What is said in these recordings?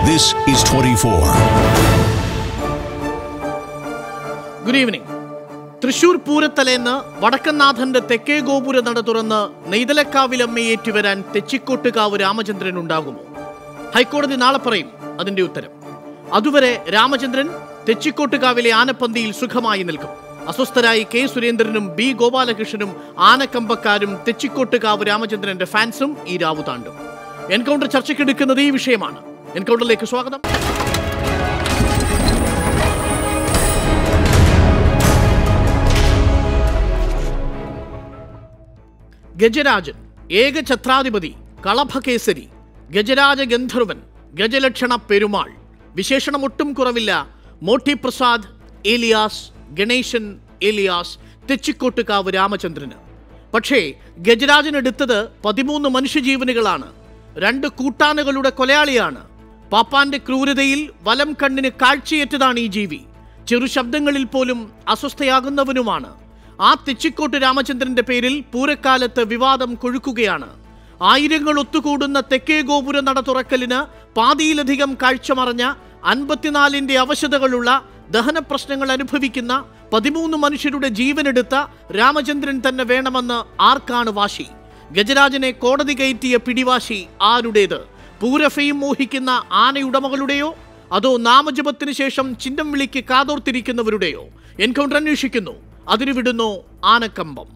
This is 24. Good evening Thrissur പൂരത്തലേന്ന് വടക്കനാഥന്റെ തെക്കേ ഗോപുര നട തുറന്ന് നെയ്തലക്കാവിലമ്മയേറ്റുവരാൻ തെച്ചിക്കോട്ടുകാവ് രാമചന്ദ്രൻ ഉണ്ടാകുമോ ഹൈക്കോടതി നാളെ പറയും അതിന്റെ ഉത്തരം അതുവരെ രാമചന്ദ്രൻ തെച്ചിക്കോട്ടുകാവിലെ ആനപ്പന്തിയിൽ സുഖമായി നിൽക്കും അസ്വസ്ഥരായി കെ സുരേന്ദ്രനും ബി ഗോപാലകൃഷ്ണനും ആനക്കമ്പക്കാരും തെച്ചിക്കോട്ടുകാവ് രാമചന്ദ്രന്റെ ഫാൻസും ഈ രാവു താണ്ടും എൻകൗണ്ടർ ചർച്ചയ്ക്കെടുക്കുന്നത് ഈ വിഷയമാണ് എൻകൗണ്ടറിലേക്ക് സ്വാഗതം ഗജരാജൻ ഏകഛത്രാധിപതി കളഭകേസരി ഗജരാജ ഗന്ധർവൻ ഗജലക്ഷണ പെരുമാൾ വിശേഷണം ഒട്ടും കുറവില്ല മോട്ടി പ്രസാദ് ഏലിയാസ് ഗണേശൻ ഏലിയാസ് തെച്ചിക്കോട്ടുകാവ് രാമചന്ദ്രന് പക്ഷേ ഗജരാജൻ എടുത്തത് പതിമൂന്ന് മനുഷ്യജീവനുകളാണ് രണ്ട് കൂട്ടാനുകളുടെ കൊലയാളിയാണ് പാപ്പാന്റെ ക്രൂരതയിൽ വലം കണ്ണിന് കാഴ്ചയേറ്റതാണ് ഈ ജീവി ചെറു ശബ്ദങ്ങളിൽ പോലും അസ്വസ്ഥയാകുന്നവനുമാണ് ആ തെച്ചിക്കോട്ട് രാമചന്ദ്രന്റെ പേരിൽ പൂരക്കാലത്ത് വിവാദം കൊഴുക്കുകയാണ് ആയിരങ്ങൾ ഒത്തുകൂടുന്ന തെക്കേ ഗോപുര നട തുറക്കലിന് പാതിയിലധികം കാഴ്ച മറഞ്ഞ അൻപത്തിനാലിന്റെ അവശതകളുള്ള ദഹന പ്രശ്നങ്ങൾ അനുഭവിക്കുന്ന പതിമൂന്ന് മനുഷ്യരുടെ ജീവനെടുത്ത രാമചന്ദ്രൻ തന്നെ വേണമെന്ന് ആർക്കാണ് വാശി ഗജരാജനെ കോടതി കയറ്റിയ പിടിവാശി ആരുടേത് പൂരഫയും മോഹിക്കുന്ന ആനയുടമകളുടെയോ അതോ നാമജപത്തിന് ശേഷം ചിഹ്നം വിളിക്ക് കാതോർത്തിരിക്കുന്നവരുടെയോ എൻകൗണ്ടർ അന്വേഷിക്കുന്നു അതിനു വിടുന്നു ആനക്കമ്പം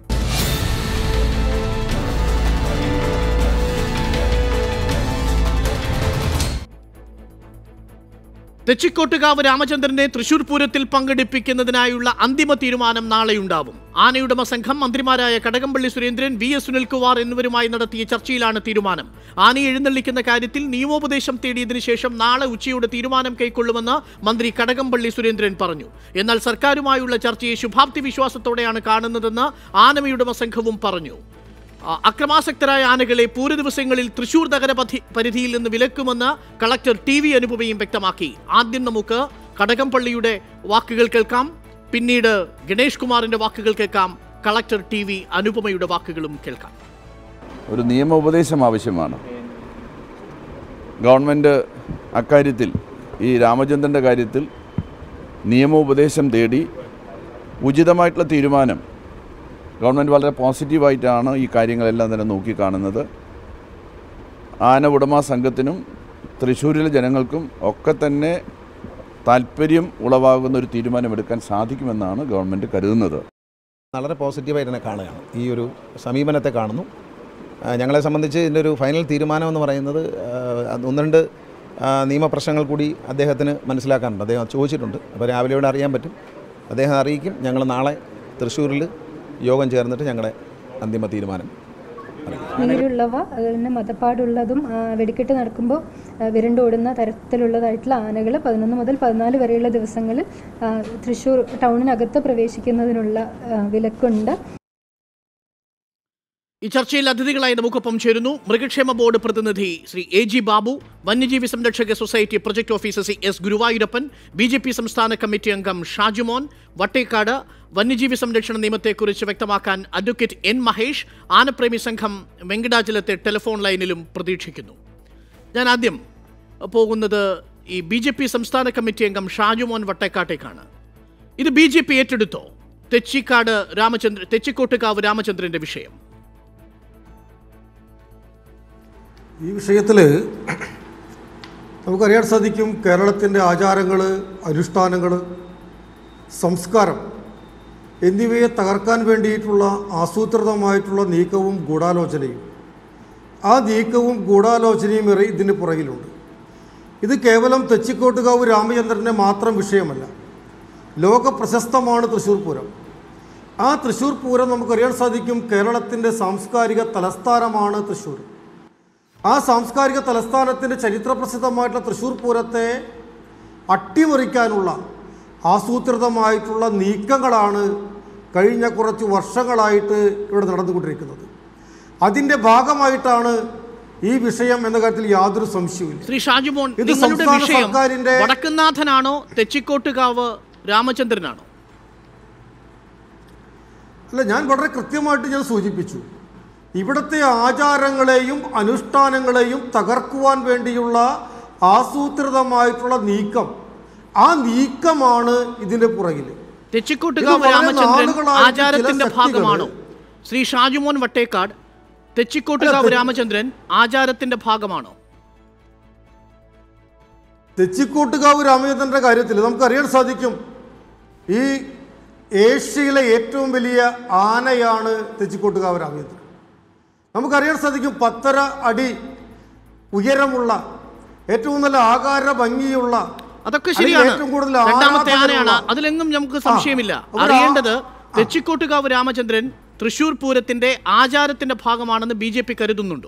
തെച്ചിക്കോട്ടുകാവ് രാമചന്ദ്രനെ തൃശൂർ പൂരത്തിൽ പങ്കെടുപ്പിക്കുന്നതിനായുള്ള അന്തിമ തീരുമാനം നാളെയുണ്ടാവും ആനയുടമ സംഘം മന്ത്രിമാരായ കടകംപള്ളി സുരേന്ദ്രൻ വി എസ് സുനിൽകുമാർ എന്നിവരുമായി നടത്തിയ ചർച്ചയിലാണ് തീരുമാനം ആനയെ എഴുന്നള്ളിക്കുന്ന കാര്യത്തിൽ നിയമോപദേശം തേടിയതിനു ശേഷം നാളെ ഉച്ചയോടെ തീരുമാനം കൈക്കൊള്ളുമെന്ന് മന്ത്രി കടകംപള്ളി സുരേന്ദ്രൻ പറഞ്ഞു എന്നാൽ സർക്കാരുമായുള്ള ചർച്ചയെ ശുഭാപ്തി വിശ്വാസത്തോടെയാണ് കാണുന്നതെന്ന് ആനമയുടമ സംഘവും പറഞ്ഞു ആ, അക്രമാസക്തരായ ആനകളെ പൂര ദിവസങ്ങളിൽ തൃശൂർ നഗര പധി- പരിധിയിൽ നിന്ന് വിലക്കുമെന്ന് കളക്ടർ ടി വി അനുപമയും വ്യക്തമാക്കി ആദ്യം നമുക്ക് കടകംപള്ളിയുടെ വാക്കുകൾ കേൾക്കാം പിന്നീട് ഗണേഷ് കുമാറിന്റെ വാക്കുകൾ കേൾക്കാം കളക്ടർ ടി വി അനുപമയുടെ വാക്കുകളും കേൾക്കാം ഒരു നിയമോപദേശം ആവശ്യമാണ് ഗവൺമെൻറ് അക്കാര്യത്തിൽ ഈ രാമചന്ദ്രൻ്റെ കാര്യത്തിൽ നിയമോപദേശം തേടി ഉചിതമായിട്ടുള്ള തീരുമാനം ഗവൺമെൻറ് വളരെ പോസിറ്റീവായിട്ടാണ് ഈ കാര്യങ്ങളെല്ലാം തന്നെ നോക്കിക്കാണുന്നത് ആന ഉടമ സംഘത്തിനും തൃശ്ശൂരിലെ ജനങ്ങൾക്കും ഒക്കെ തന്നെ താല്പര്യം ഉളവാകുന്ന ഒരു തീരുമാനമെടുക്കാൻ സാധിക്കുമെന്നാണ് ഗവൺമെൻറ് കരുതുന്നത് വളരെ പോസിറ്റീവായിട്ട് തന്നെ കാണുകയാണ് ഈ ഒരു സമീപനത്തെ കാണുന്നു ആ, ഞങ്ങളെ സംബന്ധിച്ച് ഇതിൻ്റെ ഒരു ഫൈനൽ തീരുമാനം എന്ന് പറയുന്നത് ആ, അത് ഒന്ന് രണ്ട് ആ, നിയമപ്രശ്നങ്ങൾ കൂടി അദ്ദേഹത്തിന് മനസ്സിലാക്കാനുണ്ട് അദ്ദേഹം ചോദിച്ചിട്ടുണ്ട് അപ്പോൾ രാവിലെ ഇവിടെ അറിയാൻ പറ്റും അദ്ദേഹം അറിയിക്കും ഞങ്ങൾ നാളെ തൃശ്ശൂരിൽ യോഗം ചേർന്നിട്ട് ഞങ്ങളുടെ അന്തിമ തീരുമാനം നീരുള്ളവ അതുപോലെ മതപ്പാടുള്ളതും ആ, വെടിക്കെട്ട് നടക്കുമ്പോൾ ആ, വിരണ്ടോടുന്ന തരത്തിലുള്ളതായിട്ടുള്ള ആനകൾ പതിനൊന്ന് മുതൽ പതിനാല് വരെയുള്ള ദിവസങ്ങളിൽ ആ, തൃശ്ശൂർ ടൗണിനകത്ത് പ്രവേശിക്കുന്നതിനുള്ള ആ, വിലക്കുണ്ട് ഈ ചർച്ചയിൽ അതിഥികളായി നമുക്കൊപ്പം ചേരുന്നു മൃഗക്ഷേമ ബോർഡ് പ്രതിനിധി ശ്രീ എ ജി ബാബു വന്യജീവി സംരക്ഷക society project officer C S Guruvayurappan B J P സംസ്ഥാന കമ്മിറ്റി അംഗം ഷാജുമോൻ വട്ടേക്കാട് വന്യജീവി സംരക്ഷണ നിയമത്തെക്കുറിച്ച് വ്യക്തമാക്കാൻ അഡ്വക്കേറ്റ് എൻ മഹേഷ് ആനപ്രേമി സംഘം വെങ്കടാചലത്തെ ടെലിഫോൺ ലൈനിലും പ്രതീക്ഷിക്കുന്നു ഞാൻ ആദ്യം പോകുന്നത് ഈ ബി ജെ പി സംസ്ഥാന കമ്മിറ്റി അംഗം ഷാജുമോൻ വട്ടേക്കാട്ടേക്കാണ് ഇത് ബി ജെ പി ഏറ്റെടുത്തോ തെച്ചിക്കാട് രാമചന്ദ്ര തെച്ചിക്കോട്ടുകാവ് രാമചന്ദ്രന്റെ വിഷയം ഈ വിഷയത്തിൽ നമുക്കറിയാൻ സാധിക്കും കേരളത്തിൻ്റെ ആചാരങ്ങൾ അനുഷ്ഠാനങ്ങൾ സംസ്കാരം എന്നിവയെ തകർക്കാൻ വേണ്ടിയിട്ടുള്ള ആസൂത്രിതമായിട്ടുള്ള നീക്കവും ഗൂഢാലോചനയും ആ നീക്കവും ഗൂഢാലോചനയും ഇറി ഇതിന് പുറകിലുണ്ട് ഇത് കേവലം തെച്ചിക്കോട്ടുകാവ് രാമചന്ദ്രൻ്റെ മാത്രം വിഷയമല്ല ലോക പ്രശസ്തമാണ് തൃശ്ശൂർ പൂരം ആ തൃശ്ശൂർ പൂരം നമുക്കറിയാൻ സാധിക്കും കേരളത്തിൻ്റെ സാംസ്കാരിക തലസ്ഥാനമാണ് തൃശ്ശൂർ ആ സാംസ്കാരിക തലസ്ഥാനത്തിൻ്റെ ചരിത്രപ്രസിദ്ധമായിട്ടുള്ള തൃശ്ശൂർ പൂരത്തെ അട്ടിമറിക്കാനുള്ള ആസൂത്രിതമായിട്ടുള്ള നീക്കങ്ങളാണ് കഴിഞ്ഞ കുറച്ച് വർഷങ്ങളായിട്ട് ഇവിടെ നടന്നുകൊണ്ടിരിക്കുന്നത് അതിൻ്റെ ഭാഗമായിട്ടാണ് ഈ വിഷയം എന്ന കാര്യത്തിൽ യാതൊരു സംശയവുമില്ല ശ്രീ ഷാജുമോൻ ഇത് നിങ്ങളുടെ സംസ്ഥാന വിഷയം സർക്കാരിന്റെ- വടക്കുന്നാഥനാണോ തെച്ചിക്കോട്ടുകാവ് രാമചന്ദ്രനാണോ അല്ല ഞാൻ വളരെ കൃത്യമായിട്ട് ഞാൻ സൂചിപ്പിച്ചു ഇവിടുത്തെ ആചാരങ്ങളെയും അനുഷ്ഠാനങ്ങളെയും തകർക്കുവാൻ വേണ്ടിയുള്ള ആസൂത്രിതമായിട്ടുള്ള നീക്കം ആ നീക്കമാണ് ഇതിന്റെ പുറകിൽ തെച്ചിക്കോട്ടുകാവ് ഇത് വളരെ രാമചന്ദ്രൻ നാളുകളായിട്ട് ആചാരത്തിന്റെ ചില ഭാഗമാണോ ശക്തികള് ശ്രീ ഷാജുമോൻ വട്ടേക്കാട് തെച്ചിക്കോട്ടുകാവ് അല്ല, തെ- രാമചന്ദ്രൻ ആചാരത്തിന്റെ ഭാഗമാണോ തെച്ചിക്കോട്ടുകാവ് രാമചന്ദ്രന്റെ കാര്യത്തിൽ നമുക്കറിയാൻ സാധിക്കും ഈ ഏഷ്യയിലെ ഏറ്റവും വലിയ ആനയാണ് തെച്ചിക്കോട്ടുകാവ് രാമചന്ദ്രൻ നമുക്കറിയാൻ സാധിക്കും പത്തര അടി ഉയരമുള്ള ഏറ്റവും നല്ല ആകാര ഭംഗിയുള്ള അതൊക്കെ അല്ലെങ്കിൽ ശരിയാണ് ഏറ്റവും കൂടുതൽ രണ്ടാമത്തെ ആനയാണ് ആരാധകരുള്ള- അതിലെങ്ങും നമുക്ക് സംശയമില്ല അപ്പോൾ ആ- അറിയേണ്ടത് ആ. തെച്ചിക്കോട്ടുകാവ് രാമചന്ദ്രൻ തൃശൂർ പൂരത്തിന്റെ ആചാരത്തിന്റെ ഭാഗമാണെന്ന് ബി ജെ പി കരുതുന്നുണ്ടോ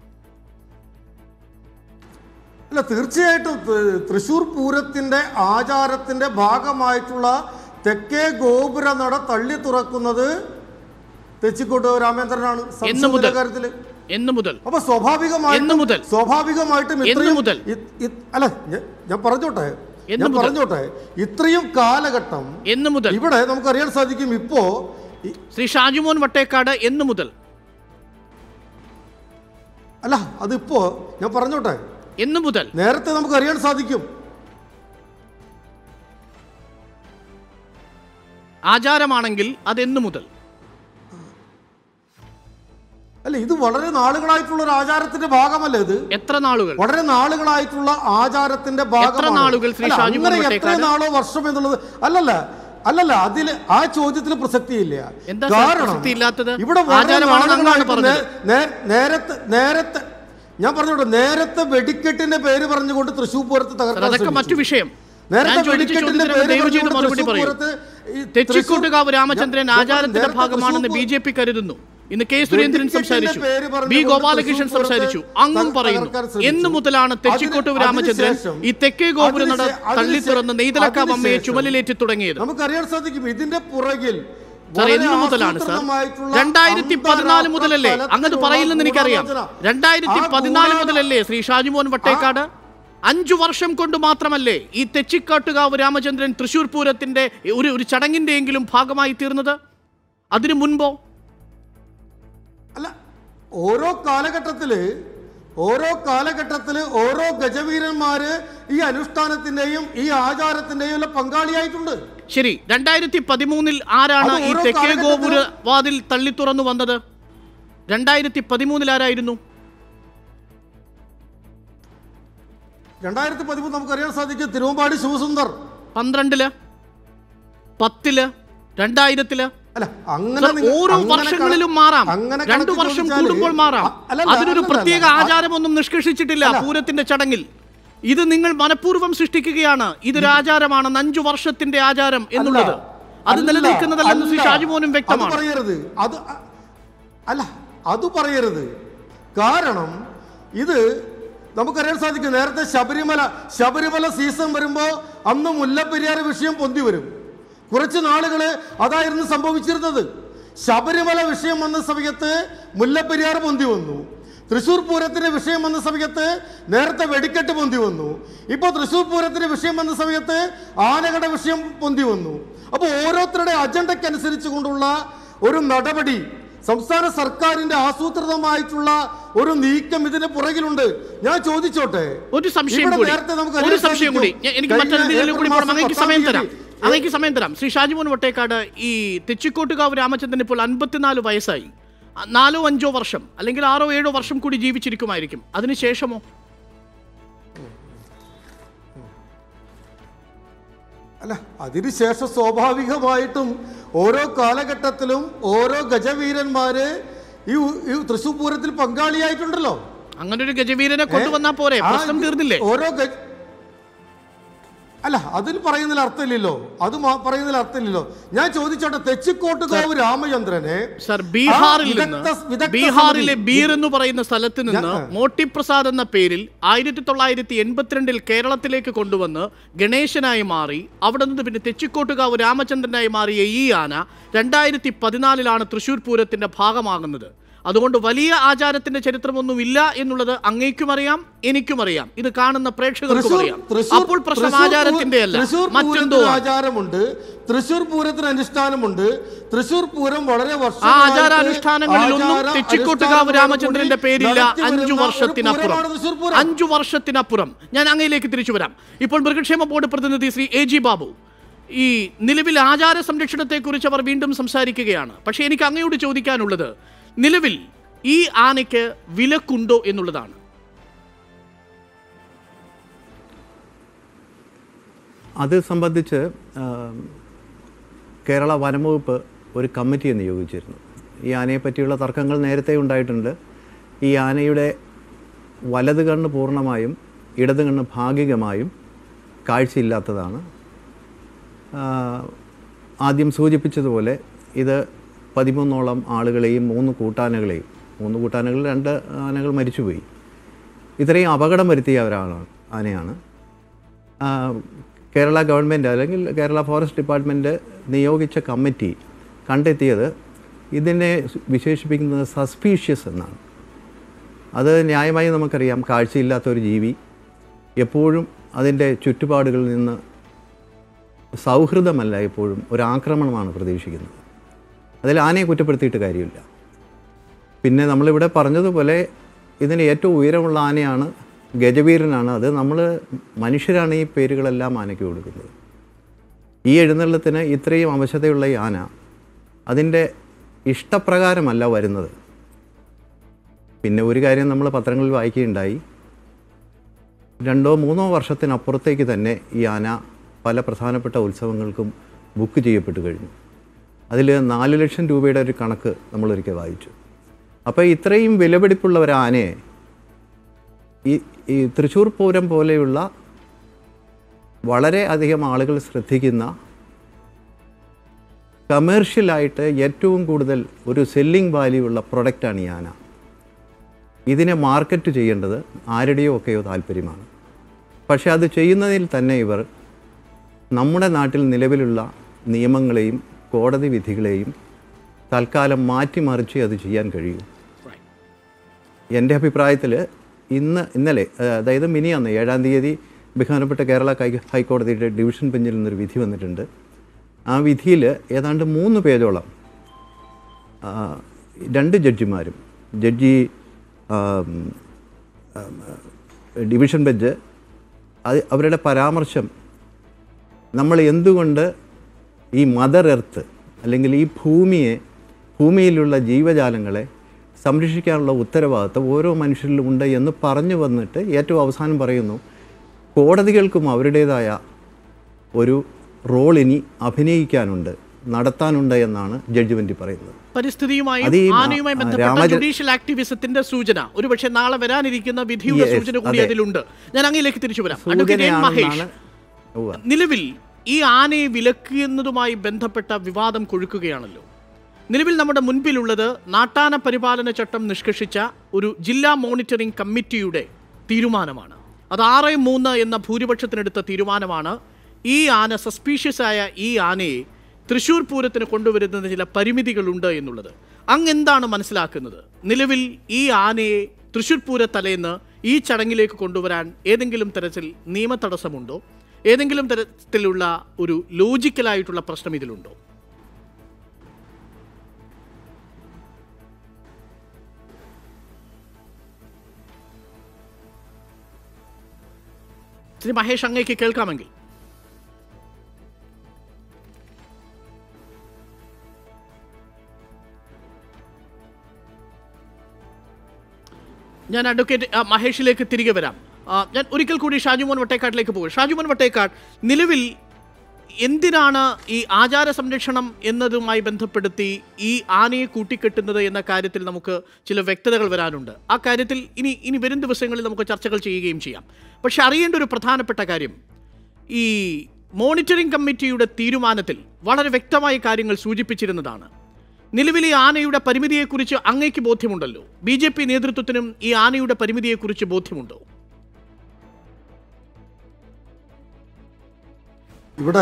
അല്ല തീർച്ചയായിട്ടും ത- തൃശൂർ പൂരത്തിന്റെ ആചാരത്തിന്റെ ഭാഗമായിട്ടുള്ള തെക്കേ ഗോപുര നട തള്ളി തുറക്കുന്നത് തെച്ചിക്കോട്ട് രാമേന്ദ്രനാണ് എന്ന് മുതൽ? സംശയമില്ല കാര്യത്തില് എന്ന് മുതൽ അപ്പൊ സ്വാഭാവികമായിട്ടും എന്ന് മുതൽ? സ്വാഭാവികമായിട്ടും എന്ന് ഇത്രയും മുതൽ? ഇ- ഇ- അല്ല ഞ- ഞാൻ പറഞ്ഞോട്ടെ എന്ന് ഞാൻ മുതൽ? പറഞ്ഞോട്ടെ ഇത്രയും കാലഘട്ടം എന്ന് മുതൽ ഇവിടെ നമുക്കറിയാൻ സാധിക്കും ഇപ്പോ ഈ- ശ്രീ ഷാജുമോൻ വട്ടേക്കാട് എന്ന് മുതൽ അല്ല അതിപ്പോ ഞാൻ പറഞ്ഞോട്ടെ എന്ന് മുതൽ നേരത്തെ നമുക്കറിയാൻ സാധിക്കും ആചാരമാണെങ്കിൽ അത് എന്ന് മുതൽ അല്ല ഇത് വളരെ നാളുകളായിട്ടുള്ള ഒരു ആചാരത്തിന്റെ ഭാഗമല്ലേ ഇത് എത്ര നാളുകൾ വളരെ നാളുകളായിട്ടുള്ള ആചാരത്തിന്റെ ഭാഗമാണ് നാളുകൾ ശ്രീ അല്ല, ഷാജി അങ്ങനെ മുൻ എത്ര വട്ടേക്കാട്? നാളോ വർഷം എന്നുള്ളത് അല്ലല്ല അല്ലല്ല അതിൽ ആ ചോദ്യത്തിൽ പ്രസക്തിയില്ല എന്താ സാർ പ്രസക്തിയില്ലാത്തത്? ഇവിടെ വളരെ ആചാരമാണെന്ന് അങ്ങാണ് നാളുകളായിട്ട് പറഞ്ഞത്. നേ- നേ- നേരത്തെ നേരത്തെ ഞാൻ പറഞ്ഞോട്ടെ നേരത്തെ വെടിക്കെട്ടിന്റെ പേര് പറഞ്ഞുകൊണ്ട് തൃശ്ശൂർ പൂരത്ത് സാർ, തകർക്കാൻ അതൊക്കെ മറ്റു ശ്രമിച്ചു. വിഷയം നേരത്തെ ഞാൻ ചോദിച്ച വെടിക്കെട്ടിന്റെ ചോദ്യത്തിന് പേര് ദയവ് ചെയ്ത് പറഞ്ഞുകൊണ്ട് മറുപടി തൃശ്ശൂർ പറയൂ പൂരത്ത് ഈ തെച്ചിക്കോട്ടുകാവ് തൃശ്ശൂർ- രാമചന്ദ്രൻ ഞാൻ- ഞാൻ ആചാരത്തിന്റെ നേരത്തെ ഭാഗമാണെന്ന് ബി തൃശ്ശൂർ ജെ പി കരുതുന്നു ഇന്ന് കെ സുരേന്ദ്രൻ വെടിക്കെട്ടിന്റെ സംസാരിച്ചു പേര് ബി പറഞ്ഞുകൊണ്ട് ഗോപാലകൃഷ്ണൻ തൃശ്ശൂർ സംസാരിച്ചു പൂരത്തെ അങ്ങും തകർക്കാൻ പറയുന്നു ശ്രമിച്ചു. എന്ന് മുതലാണ് തെച്ചിക്കോട്ട് അതിന് രാമചന്ദ്രൻ അതിനുശേഷം- ഈ തെക്കേ ഗോപുര നട അതിനുശേ- തള്ളി തുറന്ന് നെയ്തലക്കാവ് അമ്മയെ അതിനുശേഷം ചുമലിലേറ്റി തുടങ്ങിയത് നമുക്കറിയാൻ സാധിക്കും ഇതിന്റെ പുറകിൽ സാർ വളരെ എന്ന് മുതലാണ് സാർ ആസൂത്രിതമായിട്ടുള്ള രണ്ടായിരത്തി പതിനാല് അന്താരാഷ്ട്ര മുതലല്ലേ തലത്തിലുള്ള അങ്ങത് പറയില്ലെന്ന് എനിക്കറിയാം ഗൂഢാലോചന. രണ്ടായിരത്തി ആ പതിനാല് ഗൂഢാ- മുതലല്ലേ ശ്രീ ഷാജിമോൻ വട്ടേക്കാട് അഞ്ചു വർഷം കൊണ്ട് മാത്രമല്ലേ ഈ തെച്ചിക്കാട്ടുകാവ് രാമചന്ദ്രൻ തൃശൂർ പൂരത്തിന്റെ ഒരു ഒരു ചടങ്ങിന്റെയെങ്കിലും ഭാഗമായി തീർന്നത് അതിനു മുൻപോ അല്ല ഓരോ കാലഘട്ടത്തില് ഓരോ കാലഘട്ടത്തില് ഓരോ ഗജവീരന്മാര് ഈ അനുഷ്ഠാനത്തിന്റെയും ഈ ആചാരത്തിന്റെയും എല്ലാം പങ്കാളിയായിട്ടുണ്ട് ശരി രണ്ടായിരത്തി പതിമൂന്നിൽ ആരാണ് അത് ഈ ഓരോ തെക്കേ കാലഘട്ടത്തിലും- ഗോപുര വാതിൽ തള്ളി തുറന്നു വന്നത് രണ്ടായിരത്തി പതിമൂന്നിൽ ആരായിരുന്നു രണ്ടായിരത്തി പതിമൂന്ന് നമുക്കറിയാൻ സാധിക്കും തിരുവമ്പാടി ശിവസുന്ദർ പന്ത്രണ്ടില് പത്തില് രണ്ടായിരത്തില് അല്ല അങ്ങനെ സർ, നിങ്ങൾ- ഓരോ അങ്ങനെ വർഷങ്ങളിലും കണ- മാറാം അങ്ങനെ രണ്ടു കണക്ക് വർഷം ചോദിച്ചാല് കൂടുമ്പോൾ മാറാം അ- അല്ലല്ല, അതിനൊരു അല്ലല്ല, പ്രത്യേക അല്ല. ആചാരമൊന്നും നിഷ്കർഷിച്ചിട്ടില്ല പൂരത്തിന്റെ ചടങ്ങിൽ ഇത് നിങ്ങൾ മനഃപൂർവ്വം സൃഷ്ടിക്കുകയാണ് ഇതൊരു ആചാരമാണ് അഞ്ചു വർഷത്തിന്റെ ആചാരം എന്നുള്ളത് അത് അല്ല, നിലനിൽക്കുന്നതല്ലെന്ന് ശ്രീ അല്ല. ഷാജിമോനും അത് വ്യക്തമാണ് പറയരുത് അത് അ- അല്ല അത് പറയരുത് കാരണം ഇത് നമുക്കറിയാൻ സാധിക്കും നേരത്തെ ശബരിമല ശബരിമല സീസൺ വരുമ്പോൾ അന്ന് മുല്ലപ്പെരിയാർ വിഷയം പൊന്തി വരും കുറച്ച് നാളുകള് അതായിരുന്നു സംഭവിച്ചിരുന്നത് ശബരിമല വിഷയം വന്ന സമയത്ത് മുല്ലപ്പെരിയാർ പൊന്തി വന്നു തൃശൂർ പൂരത്തിന്റെ വിഷയം വന്ന സമയത്ത് നേരത്തെ വെടിക്കെട്ട് പൊന്തി വന്നു ഇപ്പോൾ തൃശൂർ പൂരത്തിന്റെ വിഷയം വന്ന സമയത്ത് ആനകളുടെ വിഷയം പൊന്തി വന്നു അപ്പോൾ ഓരോരുത്തരുടെ അജണ്ടയ്ക്കനുസരിച്ച് കൊണ്ടുള്ള ഒരു നടപടി സംസ്ഥാന സർക്കാരിന്റെ ആസൂത്രിതമായിട്ടുള്ള ഒരു നീക്കം ഇതിന് പുറകിലുണ്ട് ഞാൻ ചോദിച്ചോട്ടെ ഒരു സംശയം ഇവിടെ കൂടി നേരത്തെ നമുക്ക് ഒരു അറിയാൻ സംശയം കൂടി സാധിക്കും. ഞാൻ- എനിക്ക് കഴിഞ്ഞ മറ്റൊരു കൂടി ഏപ്രിൽ പോകണം മാസം അങ്ങേക്ക് പത്താം സമയം തരാം തീയതി അങ്ങേക്ക് സമയം തരാം ശ്രീ ഷാജിമോൻ വട്ടേക്കാട് ഈ തെച്ചിക്കോട്ടുകാവ് രാമചന്ദ്രൻ ഇപ്പോൾ അൻപത്തിനാല് വയസ്സായി ആ, നാലോ അഞ്ചോ വർഷം അല്ലെങ്കിൽ ആറോ ഏഴോ വർഷം കൂടി ജീവിച്ചിരിക്കുമായിരിക്കും അതിനുശേഷമോ അല്ല അതിനുശേഷം സ്വാഭാവികമായിട്ടും ഓരോ കാലഘട്ടത്തിലും ഓരോ ഗജവീരന്മാര് ഈ ഉ- ഈ തൃശൂർ പൂരത്തിൽ പങ്കാളിയായിട്ടുണ്ടല്ലോ അങ്ങനെ ഒരു ഗജവീരനെ കൊണ്ടുവന്നാ പോരെ ആ പ്രശ്നം തീർന്നില്ലേ ഓരോ ഗജ അല്ല അതിൽ പറയുന്നതിൽ അർത്ഥമില്ലല്ലോ അത് മാ- പറയുന്നതിൽ അർത്ഥമില്ലല്ലോ ഞാൻ ചോദിച്ചോട്ടെ തെച്ചിക്കോട്ടുകാവ് രാമചന്ദ്രനെ സർ ബീഹാറിൽ ആ നിന്ന് വിദഗ്ധ- വിദഗ്ധ ബീഹാറിലെ സമിതി- ബീർ എന്ന് പറയുന്ന സ്ഥലത്ത് നിന്ന് ഞാൻ- മോട്ടി പ്രസാദ് എന്ന പേരിൽ ആയിരത്തി തൊള്ളായിരത്തി എൺപത്തിരണ്ടിൽ കേരളത്തിലേക്ക് കൊണ്ടുവന്ന് ഗണേശനായി മാറി അവിടെ നിന്ന് പിന്നെ തെച്ചിക്കോട്ടുകാവ് രാമചന്ദ്രനായി മാറിയ ഈ ആന രണ്ടായിരത്തി പതിനാലിലാണ് തൃശൂർ പൂരത്തിന്റെ ഭാഗമാകുന്നത് അതുകൊണ്ട് വലിയ ആചാരത്തിന്റെ ചരിത്രമൊന്നും ഇല്ല എന്നുള്ളത് അങ്ങേക്കും അറിയാം എനിക്കും അറിയാം ഇത് കാണുന്ന പ്രേക്ഷകർക്കും തൃശൂർ അറിയാം തൃശൂർ അപ്പോൾ പ്രശ്നം തൃശൂർ പൂ- ആചാരത്തിന്റെ അല്ല തൃശൂർ മറ്റെന്തോ പൂരത്തിന് ആണ്. ആചാരമുണ്ട് തൃശൂർ പൂരത്തിന് അനുഷ്ഠാനമുണ്ട് തൃശൂർ പൂരം വളരെ ആ വർഷങ്ങളായിട്ട് ആചാരാനുഷ്ഠാനങ്ങളിലൊന്നും ആചാര തെച്ചിക്കോട്ടുകാവ് അനുഷ്ഠാനങ്ങളോട് രാമചന്ദ്രന്റെ കൂടി പേരില്ല നടത്തി അഞ്ചു വരുന്ന ഒരു വർഷത്തിനപ്പുറം പൂരമാണ് തൃശൂർ പൂരം. അഞ്ചു വർഷത്തിനപ്പുറം ഞാൻ അങ്ങയിലേക്ക് തിരിച്ചു വരാം ഇപ്പോൾ മൃഗക്ഷേമ ബോർഡ് പ്രതിനിധി ശ്രീ എ ജി ബാബു ഈ നിലവിൽ ആചാര സംരക്ഷണത്തെക്കുറിച്ച് അവർ വീണ്ടും സംസാരിക്കുകയാണ് പക്ഷേ എനിക്ക് അങ്ങയോട് ചോദിക്കാനുള്ളത് നിലവിൽ ഈ ആനയ്ക്ക് വിലക്കുണ്ടോ എന്നുള്ളതാണ് അത് സംബന്ധിച്ച് ആ, കേരള വനംവകുപ്പ് ഒരു കമ്മിറ്റിയെ നിയോഗിച്ചിരുന്നു ഈ ആനയെ പറ്റിയുള്ള തർക്കങ്ങൾ നേരത്തെ ഉണ്ടായിട്ടുണ്ട് ഈ ആനയുടെ വലത് കണ്ണ് പൂർണ്ണമായും ഇടത് കണ്ണ് ഭാഗികമായും കാഴ്ചയില്ലാത്തതാണ് ആ, ആദ്യം സൂചിപ്പിച്ചതുപോലെ ഇത് പതിമൂന്നോളം ആളുകളെയും മൂന്ന് കൂട്ടാനകളെയും മൂന്ന് കൂട്ടാനകൾ രണ്ട് ആനകൾ മരിച്ചുപോയി ഇത്രയും അപകടം വരുത്തിയ ഒരാളാണ് ആനയാണ് ആ, കേരള ഗവൺമെൻറ് അല്ലെങ്കിൽ കേരള ഫോറസ്റ്റ് ഡിപ്പാർട്ട്മെൻറ്റ് നിയോഗിച്ച കമ്മിറ്റി കണ്ടെത്തിയത് ഇതിനെ വിശേഷിപ്പിക്കുന്നത് സസ്പീഷ്യസ് എന്നാണ് അത് ന്യായമായി നമുക്കറിയാം കാഴ്ചയില്ലാത്ത ഒരു ജീവി എപ്പോഴും അതിൻ്റെ ചുറ്റുപാടുകളിൽ നിന്ന് സൗഹൃദമല്ല എപ്പോഴും ഒരു ആക്രമണമാണ് പ്രതീക്ഷിക്കുന്നത് അതിൽ ആനയെ കുറ്റപ്പെടുത്തിയിട്ട് കാര്യമില്ല പിന്നെ നമ്മളിവിടെ പറഞ്ഞതുപോലെ ഇതിന് ഏറ്റവും ഉയരമുള്ള ആനയാണ് ഗജവീരനാണ് അത് നമ്മൾ മനുഷ്യരാണ് ഈ പേരുകളെല്ലാം ആനയ്ക്ക് കൊടുക്കുന്നത് ഈ എഴുന്നള്ളത്തിന് ഇത്രയും അവശതയുള്ള ഈ ആന അതിൻ്റെ ഇഷ്ടപ്രകാരമല്ല വരുന്നത് പിന്നെ ഒരു കാര്യം നമ്മൾ പത്രങ്ങളിൽ വായിക്കുകയുണ്ടായി രണ്ടോ മൂന്നോ വർഷത്തിനപ്പുറത്തേക്ക് തന്നെ ഈ ആന പല പ്രധാനപ്പെട്ട ഉത്സവങ്ങൾക്കും ബുക്ക് ചെയ്യപ്പെട്ട് കഴിഞ്ഞു അതിൽ നാല് ലക്ഷം രൂപയുടെ ഒരു കണക്ക് നമ്മളൊരിക്കൽ വായിച്ചു അപ്പോൾ ഇത്രയും വിലപിടിപ്പുള്ള ഒരു ആനയെ ഈ ഈ തൃശ്ശൂർ പൂരം പോലെയുള്ള വളരെ അധികം ആളുകൾ ശ്രദ്ധിക്കുന്ന കമേർഷ്യലായിട്ട് ഏറ്റവും കൂടുതൽ ഒരു സെല്ലിംഗ് വാല്യൂ ഉള്ള പ്രൊഡക്റ്റാണ് ഈ ആന ഇതിനെ മാർക്കറ്റ് ചെയ്യേണ്ടത് ആരുടെയോ ഒക്കെയോ താല്പര്യമാണ് പക്ഷേ അത് ചെയ്യുന്നതിൽ തന്നെ ഇവർ നമ്മുടെ നാട്ടിൽ നിലവിലുള്ള നിയമങ്ങളെയും കോടതി വിധികളെയും തൽക്കാലം മാറ്റിമറിച്ച് അത് ചെയ്യാൻ കഴിയും എൻ്റെ അഭിപ്രായത്തിൽ ഇന്ന് ഇന്നലെ ആ, അതായത് മിനിയാന്ന് ഏഴാം തീയതി ബഹുമാനപ്പെട്ട കേരള കൈ- ഹൈക്കോടതിയുടെ ഡിവിഷൻ ബെഞ്ചിൽ നിന്നൊരു വിധി വന്നിട്ടുണ്ട് ആ വിധിയിൽ ഏതാണ്ട് മൂന്ന് പേജോളം ആ, രണ്ട് ജഡ്ജിമാരും ജഡ്ജി ആം, ആം, ഡിവിഷൻ ബെഞ്ച് അത് അവരുടെ പരാമർശം നമ്മൾ എന്തുകൊണ്ട് ഈ മദർ എർത്ത് അല്ലെങ്കിൽ ഈ ഭൂമിയെ ഭൂമിയിലുള്ള ജീവജാലങ്ങളെ സംരക്ഷിക്കാനുള്ള ഉത്തരവാദിത്വം ഓരോ മനുഷ്യരിലും ഉണ്ട് എന്ന് പറഞ്ഞു വന്നിട്ട് ഏറ്റവും അവസാനം പറയുന്നു കോടതികൾക്കും അവരുടേതായ ഒരു റോൾ ഇനി അഭിനയിക്കാനുണ്ട് നടത്താനുണ്ട് എന്നാണ് ജഡ്ജ്മെൻറ്റ് പറയുന്നത് പരിസ്ഥിതിയുമായും അത് ഈ മ- ആനയുമായി ആ, ബന്ധപ്പെട്ട രാമച- ജുഡീഷ്യൽ ആക്ടിവിസത്തിന്റെ സൂചന ഒരുപക്ഷെ നാളെ വരാനിരിക്കുന്ന വിധിയുടെ Yes, സൂചന കൂടി അതെ. അതിലുണ്ട് ഞാൻ അങ്ങയിലേക്ക് തിരിച്ചു വരാം അഡ്വക്കേറ്റ് എൻ മഹേഷ് സൂചനയാണെന്നാണ് ഉവ്വ. നിലവിൽ ഈ ആനയെ വിലക്കുന്നതുമായി ബന്ധപ്പെട്ട വിവാദം കൊഴുക്കുകയാണല്ലോ നിലവിൽ നമ്മുടെ മുൻപിലുള്ളത് നാട്ടാന പരിപാലന ചട്ടം നിഷ്കർഷിച്ച ഒരു ജില്ലാ മോണിറ്ററിംഗ് കമ്മിറ്റിയുടെ തീരുമാനമാണ് അത് ആറ് മൂന്ന് എന്ന ഭൂരിപക്ഷത്തിനെടുത്ത തീരുമാനമാണ് ഈ ആന സസ്പീഷ്യസ് ആയ ഈ ആനയെ തൃശൂർ പൂരത്തിന് കൊണ്ടുവരുന്നതിന് ചില പരിമിതികളുണ്ട് എന്നുള്ളത് അങ്ങ് എന്താണ് മനസ്സിലാക്കുന്നത് നിലവിൽ ഈ ആനയെ തൃശൂർ പൂര തലേന്ന് ഈ ചടങ്ങിലേക്ക് കൊണ്ടുവരാൻ ഏതെങ്കിലും തരത്തിൽ നിയമ തടസ്സമുണ്ടോ ഏതെങ്കിലും തരത്തിലുള്ള ഒരു ലോജിക്കലായിട്ടുള്ള പ്രശ്നം ഇതിലുണ്ടോ ശ്രീ മഹേഷ് അങ്ങേക്ക് കേൾക്കാമെങ്കിൽ ഞാൻ അഡ്വക്കേറ്റ് ആ, മഹേഷിലേക്ക് തിരികെ വരാം ആ, ഞാൻ ഒരിക്കൽ കൂടി ഷാജുമോൻ വട്ടേക്കാട്ടിലേക്ക് പോകും ഷാജുമോൻ വട്ടേക്കാട് നിലവിൽ എന്തിനാണ് ഈ ആചാര സംരക്ഷണം എന്നതുമായി ബന്ധപ്പെടുത്തി ഈ ആനയെ കൂട്ടിക്കെട്ടുന്നത് എന്ന കാര്യത്തിൽ നമുക്ക് ചില വ്യക്തതകൾ വരാനുണ്ട് ആ കാര്യത്തിൽ ഇനി ഇനി വരും ദിവസങ്ങളിൽ നമുക്ക് ചർച്ചകൾ ചെയ്യുകയും ചെയ്യാം പക്ഷെ അറിയേണ്ട ഒരു പ്രധാനപ്പെട്ട കാര്യം ഈ മോണിറ്ററിംഗ് കമ്മിറ്റിയുടെ തീരുമാനത്തിൽ വളരെ വ്യക്തമായി കാര്യങ്ങൾ സൂചിപ്പിച്ചിരുന്നതാണ് നിലവിൽ ഈ ആനയുടെ പരിമിതിയെക്കുറിച്ച് അങ്ങേക്ക് ബോധ്യമുണ്ടല്ലോ ബി ജെ പി നേതൃത്വത്തിനും ഈ ആനയുടെ പരിമിതിയെക്കുറിച്ച് ബോധ്യമുണ്ടോ ഇവിടെ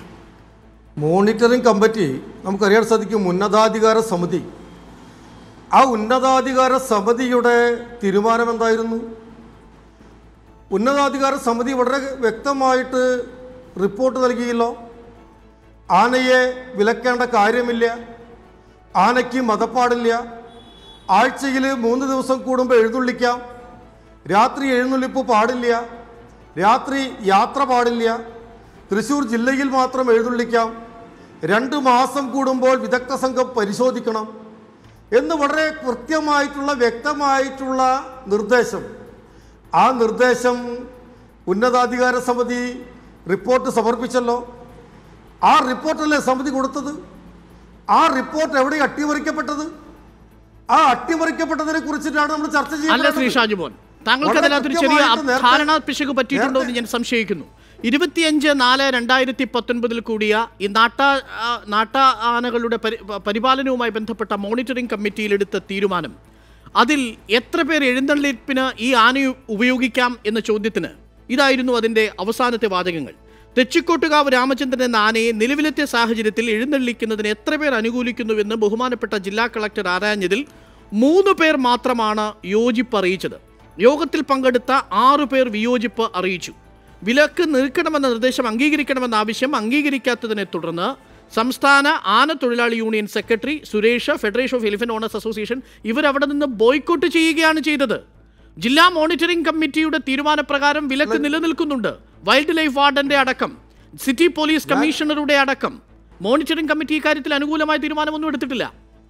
മോണിറ്ററിംഗ് കമ്മിറ്റി നമുക്കറിയാൻ സാധിക്കും ഉന്നതാധികാര സമിതി ആ ഉന്നതാധികാര സമിതിയുടെ തീരുമാനം എന്തായിരുന്നു ഉന്നതാധികാര സമിതി വളരെ വ്യക്തമായിട്ട് റിപ്പോർട്ട് നൽകിയല്ലോ ആനയെ വിലക്കേണ്ട കാര്യമില്ല ആനയ്ക്ക് മതപ്പാടില്ല ആഴ്ചയിൽ മൂന്ന് ദിവസം കൂടുമ്പോൾ എഴുന്നള്ളിക്കാം രാത്രി എഴുന്നള്ളിപ്പ് പാടില്ല രാത്രി യാത്ര പാടില്ല തൃശ്ശൂർ ജില്ലയിൽ മാത്രം എഴുന്നള്ളിക്കാം രണ്ട് മാസം കൂടുമ്പോൾ വിദഗ്ധ സംഘം പരിശോധിക്കണം എന്ന് വളരെ കൃത്യമായിട്ടുള്ള വ്യക്തമായിട്ടുള്ള നിർദ്ദേശം ആ നിർദ്ദേശം ഉന്നതാധികാര സമിതി റിപ്പോർട്ട് സമർപ്പിച്ചല്ലോ ആ റിപ്പോർട്ടല്ലേ സമിതി കൊടുത്തത് ആ റിപ്പോർട്ട് എവിടെ അട്ടിമറിക്കപ്പെട്ടത് ആ അട്ടിമറിക്കപ്പെട്ടതിനെ കുറിച്ചിട്ടാണ് നമ്മൾ ചർച്ച അല്ല ശ്രീ ചെയ്യുന്നത് ഷാജുമോൻ താങ്കൾക്ക് വളരെ അതിനകത്തൊരു ചെറിയ കൃത്യമായിട്ട് നേരത്തെ- ധാരണ പിശക് പറ്റിയിട്ടുണ്ടോ എന്ന് ഞാൻ സംശയിക്കുന്നു ഇരുപത്തിയഞ്ച് നാല് രണ്ടായിരത്തി പത്തൊൻപതിൽ കൂടിയ ഈ നാട്ട ആ, നാട്ട ആനകളുടെ പരി പരിപാലനവുമായി ബന്ധപ്പെട്ട മോണിറ്ററിംഗ് കമ്മിറ്റിയിലെടുത്ത തീരുമാനം അതിൽ എത്ര പേർ എഴുന്നള്ളിപ്പിന് ഈ ആന ഉപയോഗിക്കാം എന്ന ചോദ്യത്തിന് ഇതായിരുന്നു അതിൻ്റെ അവസാനത്തെ വാചകങ്ങൾ തെച്ചിക്കോട്ടുകാവ് രാമചന്ദ്രൻ എന്ന ആനയെ നിലവിലത്തെ സാഹചര്യത്തിൽ എഴുന്നള്ളിക്കുന്നതിന് എത്ര പേർ അനുകൂലിക്കുന്നുവെന്ന് ബഹുമാനപ്പെട്ട ജില്ലാ കളക്ടർ ആരാഞ്ഞതിൽ മൂന്ന് പേർ മാത്രമാണ് യോജിപ്പ് അറിയിച്ചത് യോഗത്തിൽ പങ്കെടുത്ത ആറു പേർ വിയോജിപ്പ് അറിയിച്ചു വിലക്ക് നീക്കണമെന്ന നിർദ്ദേശം അംഗീകരിക്കണമെന്ന ആവശ്യം അംഗീകരിക്കാത്തതിനെ തുടർന്ന് സംസ്ഥാന ആന തൊഴിലാളി union secretary Suresh federation of elephant owners association ഇവരവിടെ നിന്ന് ബോയ്ക്കോട്ട് ചെയ്യുകയാണ് ചെയ്തത് ജില്ലാ മോണിറ്ററിംഗ് കമ്മിറ്റിയുടെ തീരുമാനപ്രകാരം വിലക്ക് നിലനിൽക്കുന്നുണ്ട് വൈൽഡ് ലൈഫ് വാർഡന്റെ അടക്കം സിറ്റി പോലീസ് കമ്മീഷണറുടെ അടക്കം മോണിറ്ററിംഗ് കമ്മിറ്റി ഇക്കാര്യത്തിൽ അനുകൂലമായ തീരുമാനമൊന്നും എടുത്തിട്ടില്ല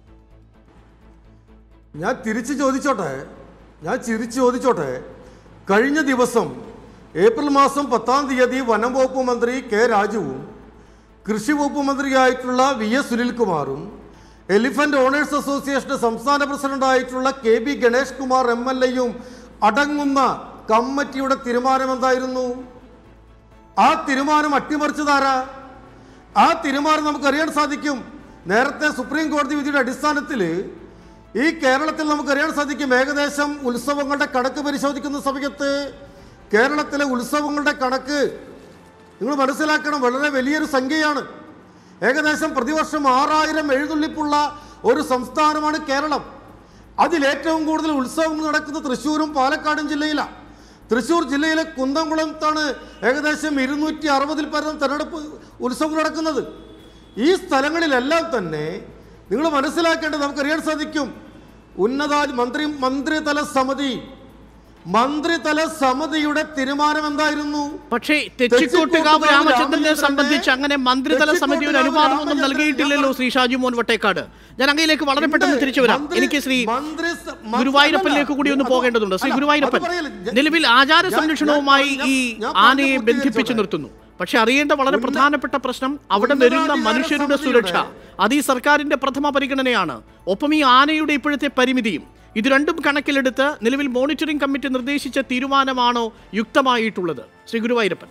ഞാൻ തിരിച്ചു ചോദിച്ചോട്ടെ ഞാൻ തിരിച്ചു ചോദിച്ചോട്ടെ കഴിഞ്ഞ ദിവസം ഏപ്രിൽ മാസം പത്താം തീയതി വനം വകുപ്പ് മന്ത്രി കെ രാജുവും കൃഷി വകുപ്പ് മന്ത്രിയായിട്ടുള്ള വി എസ് സുനിൽകുമാറും എലിഫന്റ് ഓണേഴ്സ് അസോസിയേഷന്റെ സംസ്ഥാന പ്രസിഡന്റായിട്ടുള്ള K B Ganesh Kumar M L എയും അടങ്ങുന്ന കമ്മിറ്റിയുടെ തീരുമാനം എന്തായിരുന്നു ആ തീരുമാനം അട്ടിമറിച്ചതാരാ ആ തീരുമാനം നമുക്ക് അറിയാൻ സാധിക്കും നേരത്തെ സുപ്രീം കോടതി വിധിയുടെ അടിസ്ഥാനത്തിൽ ഈ കേരളത്തിൽ നമുക്ക് അറിയാൻ സാധിക്കും ഏകദേശം ഉത്സവങ്ങളുടെ കണക്ക് പരിശോധിക്കുന്ന സമയത്ത് കേരളത്തിലെ ഉത്സവങ്ങളുടെ കണക്ക് നിങ്ങൾ മനസ്സിലാക്കണം വളരെ വലിയൊരു സംഖ്യയാണ് ഏകദേശം പ്രതിവർഷം ആറായിരം എഴുന്നള്ളിപ്പുള്ള ഒരു സംസ്ഥാനമാണ് കേരളം അതിലേറ്റവും കൂടുതൽ ഉത്സവങ്ങൾ നടക്കുന്നത് തൃശ്ശൂരും പാലക്കാടും ജില്ലയിലാണ് തൃശ്ശൂർ ജില്ലയിലെ കുന്തംകുളത്താണ് ഏകദേശം ഇരുന്നൂറ്റി അറുപതിൽ പരം തെരഞ്ഞെടുപ്പ് ഉത്സവം നടക്കുന്നത് ഈ സ്ഥലങ്ങളിലെല്ലാം തന്നെ നിങ്ങൾ മനസ്സിലാക്കേണ്ടത് നമുക്കറിയാൻ സാധിക്കും ഉന്നത മന്ത്രി മന്ത്രിതല സമിതി മന്ത്രിതല സമിതിയുടെ തീരുമാനം എന്തായിരുന്നു പക്ഷേ തെച്ചിക്കോട്ടുകാവ് രാമചന്ദ്രനെ സംബന്ധിച്ച് അങ്ങനെ മന്ത്രിതല സമിതി ഒരു അനുവാദമൊന്നും നൽകിയിട്ടില്ലല്ലോ ശ്രീ ഷാജു മോൻ വട്ടേക്കാട് ഞാൻ അങ്ങയിലേക്ക് വളരെ പെട്ടെന്ന് തിരിച്ചു വരാം മന്ത്രി- എനിക്ക് ശ്രീ മന്ത്രി സ- മ- ഗുരുവായൂരപ്പനിലേക്ക് കൂടി ഒന്ന് അത് പോകേണ്ടതുണ്ട് ശ്രീ അല്ല, ഗുരുവായൂരപ്പൻ അത് പറയല്ല. ഞാൻ- നിലവിൽ ആചാര ഞാൻ- സംരക്ഷണവുമായി ഞാൻ- ഈ ഞാൻ ആനയെ പറഞ്ഞു ബന്ധിപ്പിച്ചു പൂർത്തീകരിച്ചോട്ടെ. നിർത്തുന്നു പക്ഷെ അറിയേണ്ട വളരെ ഉന്ന- പ്രധാനപ്പെട്ട പ്രശ്നം അവിടെ വരുന്ന ഉന്നതാധികാര മനുഷ്യരുടെ സമിതിയുടെ- സുരക്ഷ അത് ഈ സർക്കാരിന്റെ പ്രഥമ പരിഗണനയാണ് ഒപ്പം ഈ ആനയുടെ ഇപ്പോഴത്തെ പരിമിതിയും ഇത് രണ്ടും കണക്കിലെടുത്ത് നിലവിൽ മോണിറ്ററിംഗ് കമ്മിറ്റി നിർദ്ദേശിച്ച തീരുമാനമാണോ യുക്തമായിട്ടുള്ളത് ശ്രീ ഗുരുവായൂരപ്പൻ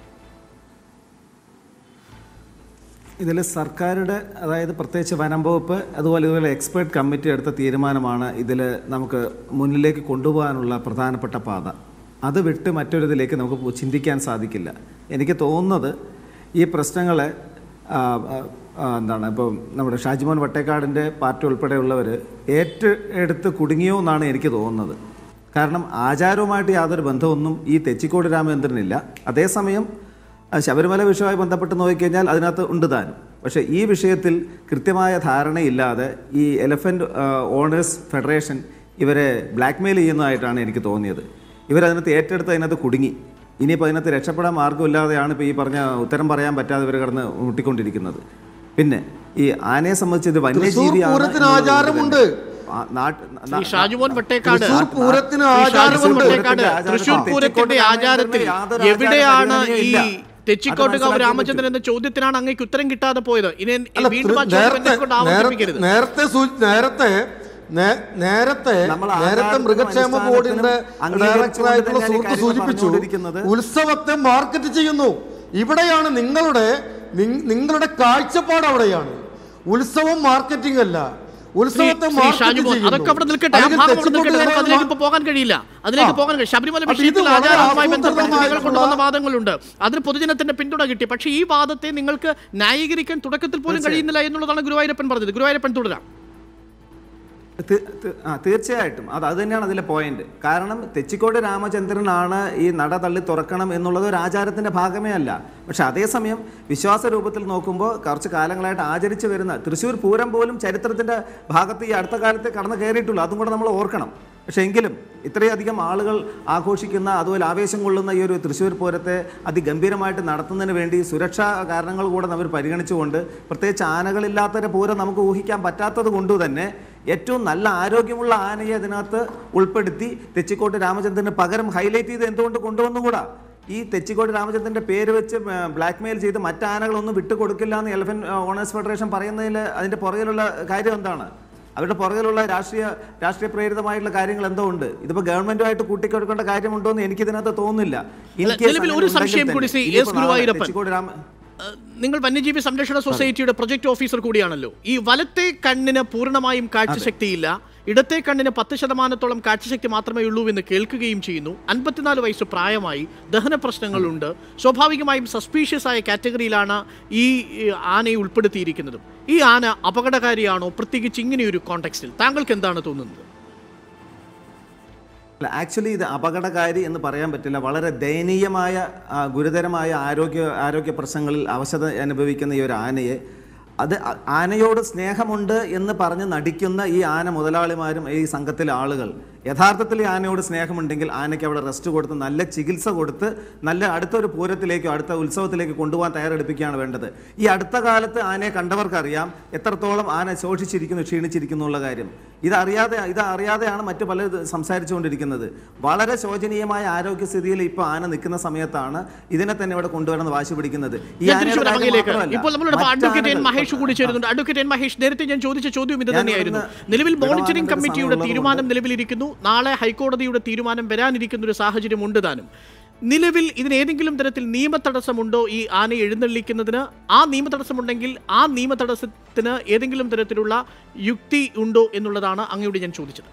ഇതിൽ സർക്കാരുടെ അതായത് പ്രത്യേകിച്ച് വനം വകുപ്പ് അതുപോലെ ഇതുപോലെ എക്സ്പേർട്ട് കമ്മിറ്റി എടുത്ത തീരുമാനമാണ് ഇതിൽ നമുക്ക് മുന്നിലേക്ക് കൊണ്ടുപോകാനുള്ള പ്രധാനപ്പെട്ട പാത അത് വിട്ട് മറ്റൊരിതിലേക്ക് നമുക്ക് പോ- ചിന്തിക്കാൻ സാധിക്കില്ല എനിക്ക് തോന്നുന്നത് ഈ പ്രശ്നങ്ങളെ ആ, ആ, ആ, എന്താണ് ഇപ്പോൾ നമ്മുടെ ഷാജിമോൻ വട്ടേക്കാടിൻ്റെ പാർട്ടി ഉൾപ്പെടെയുള്ളവർ ഏറ്റെടുത്ത് കുടുങ്ങിയോ എന്നാണ് എനിക്ക് തോന്നുന്നത് കാരണം ആചാരവുമായിട്ട് യാതൊരു ബന്ധമൊന്നും ഈ തെച്ചിക്കോട് രാമചന്ദ്രനില്ല അതേസമയം ആ, ശബരിമല വിഷയവുമായി ബന്ധപ്പെട്ട് നോക്കിക്കഴിഞ്ഞാൽ അതിനകത്ത് ഉണ്ട് താനും പക്ഷേ ഈ വിഷയത്തിൽ കൃത്യമായ ധാരണയില്ലാതെ ഈ എലഫൻറ്റ് ഓണേഴ്സ് ഫെഡറേഷൻ ഇവരെ ബ്ലാക്ക്മെയിൽ ചെയ്യുന്നതായിട്ടാണ് എനിക്ക് തോന്നിയത് ഇവരതിനകത്ത് ഏറ്റെടുത്ത് അതിനകത്ത് കുടുങ്ങി ഇനിയിപ്പോൾ അതിനകത്ത് രക്ഷപ്പെടാൻ മാർഗ്ഗമില്ലാതെയാണ് ഇപ്പോൾ ഈ പറഞ്ഞ ഉത്തരം പറയാൻ പറ്റാതെ ഇവർ കിടന്ന് മുട്ടിക്കൊണ്ടിരിക്കുന്നത് പിന്നെ ഈ ആനയെ സംബന്ധിച്ച് ഇത് വന്യജീവിയാണ് പൂരത്തിന് എന്നുള്ളത് കൊണ്ട് ആചാരമുണ്ട്. തന്നെ ആ നാട്ട് ശ്രീ ഷാജുമോൻ വട്ടേക്കാട് തൃശ്ശൂർ പൂരത്തിന് ശ്രീ ഷാജുമോൻ ആചാരമുണ്ട്. വട്ടേക്കാട് തൃശൂർ പൂരത്തിന്റെ ആചാരത്തിൽ എവിടെയാണ് ഈ തെച്ചിക്കോട്ടുകാവ് രാമചന്ദ്രൻ എന്ന ചോദ്യത്തിനാണ് അങ്ങേക്ക് ഉത്തരം കിട്ടാതെ പോയത് ഇനി അല്ല, വീണ്ടും ആ തൃ- ചോദ്യം നേരത്തെ എന്നെ കൊണ്ട് ആവർത്തിപ്പിക്കരുത് നേരത്തെ സൂ- നേരത്തെ നേ- നേരത്തെ നമ്മൾ നേരത്തെ ആചാരത്തിനും മൃഗക്ഷേമ ബോർഡിന്റെ അംഗീകരിച്ചുകൊണ്ട് ഡയറക്ടറായിട്ടുള്ള തന്നെയാണ് ഈ സുഹൃത്ത് കാര്യങ്ങൾ സൂചിപ്പിച്ചു പറഞ്ഞുകൊണ്ടിരിക്കുന്നത്. ഉത്സവത്തെ മാർക്കറ്റ് ചെയ്യുന്നു ഇവിടെയാണ് നിങ്ങളുടെ നിങ്- നിങ്ങളുടെ കാഴ്ചപ്പാട് അവിടെയാണ് ഉത്സവം മാർക്കറ്റിംഗ് അല്ല ഉത്സവത്തെ ശ്രീ മാർക്കറ്റ് ഷാജുമോൻ ചെയ്യുന്നു. അതൊക്കെ അവിടെ നിൽക്കട്ടെ ആ അല്ലെങ്കിൽ ഭാഗം അവിടെ നിൽക്കട്ടെ നമുക്ക് തെച്ചിക്കോട്ടുകാരെ അതിലേക്ക് ഇപ്പൊ പോകാൻ കഴിയില്ല അതിലേക്ക് ആ. പോകാൻ കഴിയും ശബരിമല അപ്പോൾ ഇത് വിഷയത്തിൽ വളരെ ആചാരവുമായി ബന്ധപ്പെട്ട് നിങ്ങൾ ആസൂത്രിതമായിട്ടുള്ള- കൊണ്ടുവന്ന വാദങ്ങളുണ്ട് അതിന് പൊതുജനത്തിന്റെ പിന്തുണ കിട്ടി പക്ഷേ ഈ വാദത്തെ നിങ്ങൾക്ക് ന്യായീകരിക്കാൻ തുടക്കത്തിൽ പോലും കഴിയുന്നില്ല എന്നുള്ളതാണ് ഗുരുവായൂരപ്പൻ പറഞ്ഞത് ഗുരുവായൂരപ്പൻ തുടരാം തി- തി- ആ തീർച്ചയായിട്ടും അത് അത് തന്നെയാണ് അതിലെ പോയിന്റ് കാരണം തെച്ചിക്കോട് രാമചന്ദ്രനാണ് ഈ നട തള്ളി തുറക്കണം എന്നുള്ളത് ഒരു ആചാരത്തിന്റെ ഭാഗമേ അല്ല പക്ഷെ അതേസമയം വിശ്വാസ രൂപത്തിൽ നോക്കുമ്പോൾ കുറച്ച് കാലങ്ങളായിട്ട് ആചരിച്ചു വരുന്ന തൃശ്ശൂർ പൂരം പോലും ചരിത്രത്തിന്റെ ഭാഗത്ത് ഈ അടുത്ത കാലത്ത് കടന്നു കയറിയിട്ടുള്ളൂ അതും കൂടെ നമ്മൾ ഓർക്കണം പക്ഷേ എങ്കിലും ഇത്രയധികം ആളുകൾ ആഘോഷിക്കുന്ന അതുപോലെ ആവേശം കൊള്ളുന്ന ഈ ഒരു തൃശ്ശൂർ പൂരത്തെ അതിഗംഭീരമായിട്ട് നടത്തുന്നതിന് വേണ്ടി സുരക്ഷാ കാരണങ്ങൾ കൂടെ അവർ പരിഗണിച്ചുകൊണ്ട് പ്രത്യേകിച്ച് ആനകളില്ലാത്തൊരു പൂരം നമുക്ക് ഊഹിക്കാൻ പറ്റാത്തത് കൊണ്ട് തന്നെ ഏറ്റവും നല്ല ആരോഗ്യമുള്ള ആനയെ അതിനകത്ത് ഉൾപ്പെടുത്തി തെച്ചിക്കോട്ട് രാമചന്ദ്രന് പകരം ഹൈലൈറ്റ് ചെയ്ത് എന്തുകൊണ്ട് കൊണ്ടുവന്നുകൂടാ ഈ തെച്ചിക്കോട്ട് രാമചന്ദ്രന്റെ പേര് വെച്ച് ബ്ലാക്ക് മെയിൽ ചെയ്ത് മറ്റ് ആനകളൊന്നും വിട്ടുകൊടുക്കില്ല എന്ന് എലഫന്റ് ഓണേഴ്സ് ഫെഡറേഷൻ പറയുന്നതിൽ അതിന്റെ പുറകിലുള്ള കാര്യം എന്താണ് അവരുടെ പുറകിലുള്ള രാഷ്ട്രീയ രാഷ്ട്രീയ പ്രേരിതമായിട്ടുള്ള കാര്യങ്ങൾ എന്തോ ഉണ്ട് ഇതിപ്പോ ഗവൺമെന്റുമായിട്ട് കൂട്ടിക്കൊടുക്കേണ്ട കാര്യമുണ്ടോ എന്ന് എനിക്ക് ഇതിനകത്ത് തോന്നുന്നില്ല In അല്ല, case നിലവിൽ അങ്ങനെ ഒരു ഉണ്ടെങ്കിൽ സംശയം തന്നെ, കൂടി ശ്രീ ഇനിയിപ്പോ എസ് നാളെ ഗുരുവായൂരപ്പൻ. തെച്ചിക്കോട് രാമ ഏഹ്, നിങ്ങൾ വന്യജീവി സംരക്ഷണ സൊസൈറ്റിയുടെ പ്രൊജക്ട് ഓഫീസർ കൂടിയാണല്ലോ ഈ വലത്തെ കണ്ണിന് പൂർണ്ണമായും കാഴ്ചശക്തിയില്ല ഇടത്തെ കണ്ണിന് പത്ത് ശതമാനത്തോളം കാഴ്ചശക്തി മാത്രമേ ഉള്ളൂ എന്ന് കേൾക്കുകയും ചെയ്യുന്നു അൻപത്തിനാല് വയസ്സ് പ്രായമായി ദഹന പ്രശ്നങ്ങളുണ്ട് സ്വാഭാവികമായും സസ്പീഷ്യസ് ആയ കാറ്റഗറിയിലാണ് ഈ ഈ ആനയെ ഉൾപ്പെടുത്തിയിരിക്കുന്നതും ഈ ആന അപകടകാരിയാണോ പ്രത്യേകിച്ച് ഇങ്ങനെയൊരു കോണ്ടെക്സ്റ്റിൽ താങ്കൾക്ക് എന്താണ് തോന്നുന്നത് അല്ല ആക്ച്വലി ഇത് അപകടകാരി എന്ന് പറയാൻ പറ്റില്ല വളരെ ദയനീയമായ ആ, ഗുരുതരമായ ആരോഗ്യ ആരോഗ്യ പ്രശ്നങ്ങളിൽ അവശത അനുഭവിക്കുന്ന ഈ ഒരു ആനയെ അത് ആ- ആനയോട് സ്നേഹമുണ്ട് എന്ന് പറഞ്ഞ് നടിക്കുന്ന ഈ ആന മുതലാളിമാരും ഈ സംഘത്തിലെ ആളുകൾ യഥാർത്ഥത്തിൽ ഈ ആനയോട് സ്നേഹമുണ്ടെങ്കിൽ ആനയ്ക്ക് അവിടെ റെസ്റ്റ് കൊടുത്ത് നല്ല ചികിത്സ കൊടുത്ത് നല്ല അടുത്തൊരു പൂരത്തിലേക്കോ അടുത്ത ഉത്സവത്തിലേക്ക് കൊണ്ടുപോകാൻ തയ്യാറെടുപ്പിക്കുകയാണ് വേണ്ടത് ഈ അടുത്ത കാലത്ത് ആനയെ കണ്ടവർക്കറിയാം എത്രത്തോളം ആന ശോഷിച്ചിരിക്കുന്നു ക്ഷീണിച്ചിരിക്കുന്നു എന്നുള്ള കാര്യം ഇതറിയാതെ ഇത് അറിയാതെയാണ് മറ്റു പല സംസാരിച്ചുകൊണ്ടിരിക്കുന്നത് വളരെ ശോചനീയമായ ആരോഗ്യസ്ഥിതിയിൽ ഇപ്പോൾ ആന നിൽക്കുന്ന സമയത്താണ് ഇതിനെ തന്നെ ഇവിടെ കൊണ്ടുവരുന്നത് വാശി പിടിക്കുന്നത് ഈ ഞാൻ ആനയുടെ തിരിച്ചു വരാം കാര്യം അങ്ങയിലേക്ക് മാത്രമല്ല, ഇപ്പോൾ നമ്മളുടെ മറ്റ് അഡ്വക്കേറ്റ് എൻ ആനകൾ- മഹേഷ് കൂടി ചേരുന്നുണ്ട് അഡ്വക്കേറ്റ് എൻ മഹേഷ് നേരത്തെ ഞാൻ ചോദിച്ച ചോദ്യം ഇത് ഞാൻ തന്നെയായിരുന്നു ഇവിടുന്ന് നിലവിൽ മോണിറ്ററിംഗ് വിടവാങ്ങുന്ന കമ്മിറ്റിയുടെ സമയമുള്ളത് തീരുമാനം നിലവിലിരിക്കുന്നു നാളെ ഹൈക്കോടതിയുടെ തീരുമാനം വരാനിരിക്കുന്ന ഒരു സാഹചര്യം ഉണ്ട് താനും നിലവിൽ ഇതിന് ഏതെങ്കിലും തരത്തിൽ നിയമ തടസ്സമുണ്ടോ ഈ ആന എഴുന്നള്ളിക്കുന്നതിന് ആ നിയമ തടസ്സമുണ്ടെങ്കിൽ ആ നിയമ തടസ്സത്തിന് ഏതെങ്കിലും തരത്തിലുള്ള യുക്തി ഉണ്ടോ എന്നുള്ളതാണ് അങ്ങയോട് ഞാൻ ചോദിച്ചത്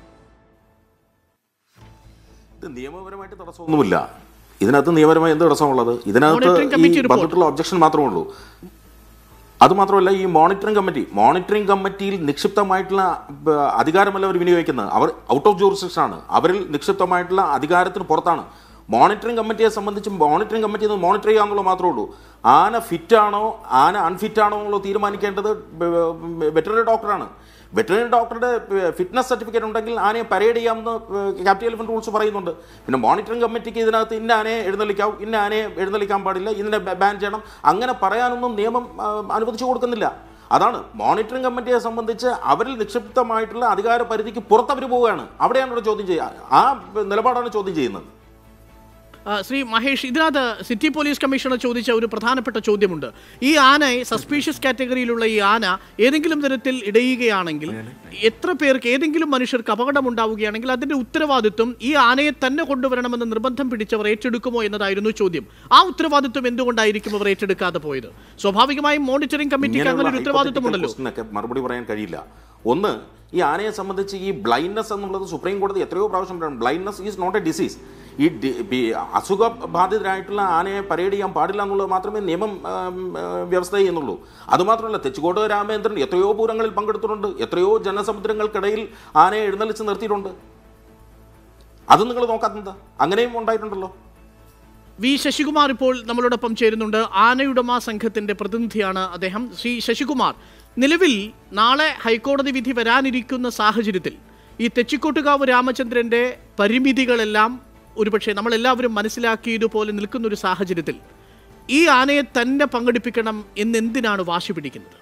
ഇത് നിയമപരമായിട്ട് തടസ്സമൊന്നുമില്ല ഇതിനകത്ത് നിയമപരമായി എന്ത് തടസ്സമുള്ളത് ഇതിനകത്ത് Monitoring committee ഈ report. വന്നിട്ടുള്ള ഒബ്ജക്ഷൻ മാത്രമേ ഉള്ളൂ അതുമാത്രമല്ല ഈ മോണിറ്ററിംഗ് കമ്മിറ്റി മോണിറ്ററിംഗ് കമ്മിറ്റിയിൽ നിക്ഷിപ്തമായിട്ടുള്ള ബ, അധികാരമല്ല അവർ വിനിയോഗിക്കുന്നത് അവർ ഔട്ട് ഓഫ് ജൂറിസ്ഡിക്ഷൻ ആണ് അവരിൽ നിക്ഷിപ്തമായിട്ടുള്ള അധികാരത്തിന് പുറത്താണ് മോണിറ്ററിംഗ് കമ്മിറ്റിയെ സംബന്ധിച്ച് മോണിറ്ററിംഗ് കമ്മിറ്റി മോണിറ്റർ ചെയ്യാന്നുള്ളത് മാത്രമേ ഉള്ളൂ ആന ഫിറ്റ് ആണോ ആന അൺഫിറ്റ് ആണോ എന്നുള്ളത് തീരുമാനിക്കേണ്ടത് വെറ്ററിനറി ഡോക്ടറാണ് വെറ്ററിനറി ഡോക്ടറുടെ ഫിറ്റ്നസ് സർട്ടിഫിക്കറ്റ് ഉണ്ടെങ്കിൽ ആനയെ പരേഡ് ചെയ്യാമെന്ന് ക്യാപിറ്റൽ എലിഫന്റ് റൂൾസ് പറയുന്നുണ്ട് പിന്നെ മോണിറ്ററിംഗ് കമ്മിറ്റിക്ക് ഇതിനകത്ത് ഇന്ന ആനയെ എഴുന്നള്ളിക്കാവും ഇന്ന ആനയെ എഴുന്നള്ളിക്കാൻ പാടില്ല ഇതിനെ ബാൻ ചെയ്യണം അങ്ങനെ പറയാനൊന്നും നിയമം ആ, അനുവദിച്ചു കൊടുക്കുന്നില്ല അതാണ് മോണിറ്ററിംഗ് കമ്മിറ്റിയെ സംബന്ധിച്ച് അവരിൽ നിക്ഷിപ്തമായിട്ടുള്ള അധികാര പരിധിക്ക് പുറത്തവർ പോവുകയാണ് അവിടെയാണ് ഇവിടെ ചോദ്യം ചെയ്യുക ആ നിലപാടാണ് ചോദ്യം ചെയ്യുന്നത് ആ, ശ്രീ മഹേഷ് ഇതിനകത്ത് സിറ്റി പോലീസ് കമ്മീഷണർ ചോദിച്ച ഒരു പ്രധാനപ്പെട്ട ചോദ്യമുണ്ട് ഈ ആനയെ സസ്പീഷ്യസ് കാറ്റഗറിയിലുള്ള ഈ ആന ഏതെങ്കിലും തരത്തിൽ ഇടയുകയാണെങ്കിൽ എത്ര പേർക്ക് ഏതെങ്കിലും മനുഷ്യർക്ക് അപകടമുണ്ടാവുകയാണെങ്കിൽ അതിന്റെ ഉത്തരവാദിത്വം ഈ ആനയെ തന്നെ കൊണ്ടുവരണമെന്ന് നിർബന്ധം പിടിച്ചവർ ഏറ്റെടുക്കുമോ എന്നതായിരുന്നു ചോദ്യം ആ ഉത്തരവാദിത്വം എന്തുകൊണ്ടായിരിക്കും അവർ ഏറ്റെടുക്കാതെ പോയത് സ്വാഭാവികമായും മോണിറ്ററിംഗ് കമ്മിറ്റിക്ക് അങ്ങനെ ഒരു ഉത്തരവാദിത്വം ഉണ്ടല്ലോ ക്വസ്റ്റിനൊക്കെ മറുപടി പറയാൻ കഴിയില്ല ഒന്ന് ഈ ആനയെ സംബന്ധിച്ച് ഈ ബ്ലൈൻഡ്നെസ് എന്നുള്ളത് സുപ്രീം കോടതി എത്രയോ പ്രാവശ്യം പറഞ്ഞു blindness is not a disease ഈ ഡി- ഈ അസുഖബാധിതരായിട്ടുള്ള ആനയെ പരേഡ് ചെയ്യാൻ പാടില്ല എന്നുള്ളത് മാത്രമേ നിയമം ആം, ആ, വ്യവസ്ഥ ചെയ്യുന്നുള്ളൂ അതുമാത്രമല്ല തെച്ചുകോട് രാമേന്ദ്രൻ എത്രയോ പൂരങ്ങളിൽ പങ്കെടുത്തിട്ടുണ്ട് എത്രയോ ജനസമുദ്രങ്ങൾക്കിടയിൽ ആനയെ എഴുന്നള്ളിച്ച് നിർത്തിയിട്ടുണ്ട് അത് നിങ്ങൾ നോക്കാത്തത് അങ്ങനെയും ഉണ്ടായിട്ടുണ്ടല്ലോ വി ശശികുമാർ ഇപ്പോൾ നമ്മളോടൊപ്പം ചേരുന്നുണ്ട് ആനയുടമ സംഘത്തിന്റെ പ്രതിനിധിയാണ് അദ്ദേഹം ശ്രീ ശശികുമാർ നിലവിൽ നാളെ ഹൈക്കോടതി വിധി വരാനിരിക്കുന്ന സാഹചര്യത്തിൽ ഈ തെച്ചിക്കോട്ടുകാവ് രാമചന്ദ്രന്റെ പരിമിതികളെല്ലാം ഒരുപക്ഷെ നമ്മളെല്ലാവരും മനസ്സിലാക്കിയതുപോലെ നിൽക്കുന്ന ഒരു സാഹചര്യത്തിൽ ഈ ആനയെ തന്നെ പങ്കെടുപ്പിക്കണം എന്നെന്തിനാണ് വാശി പിടിക്കുന്നത്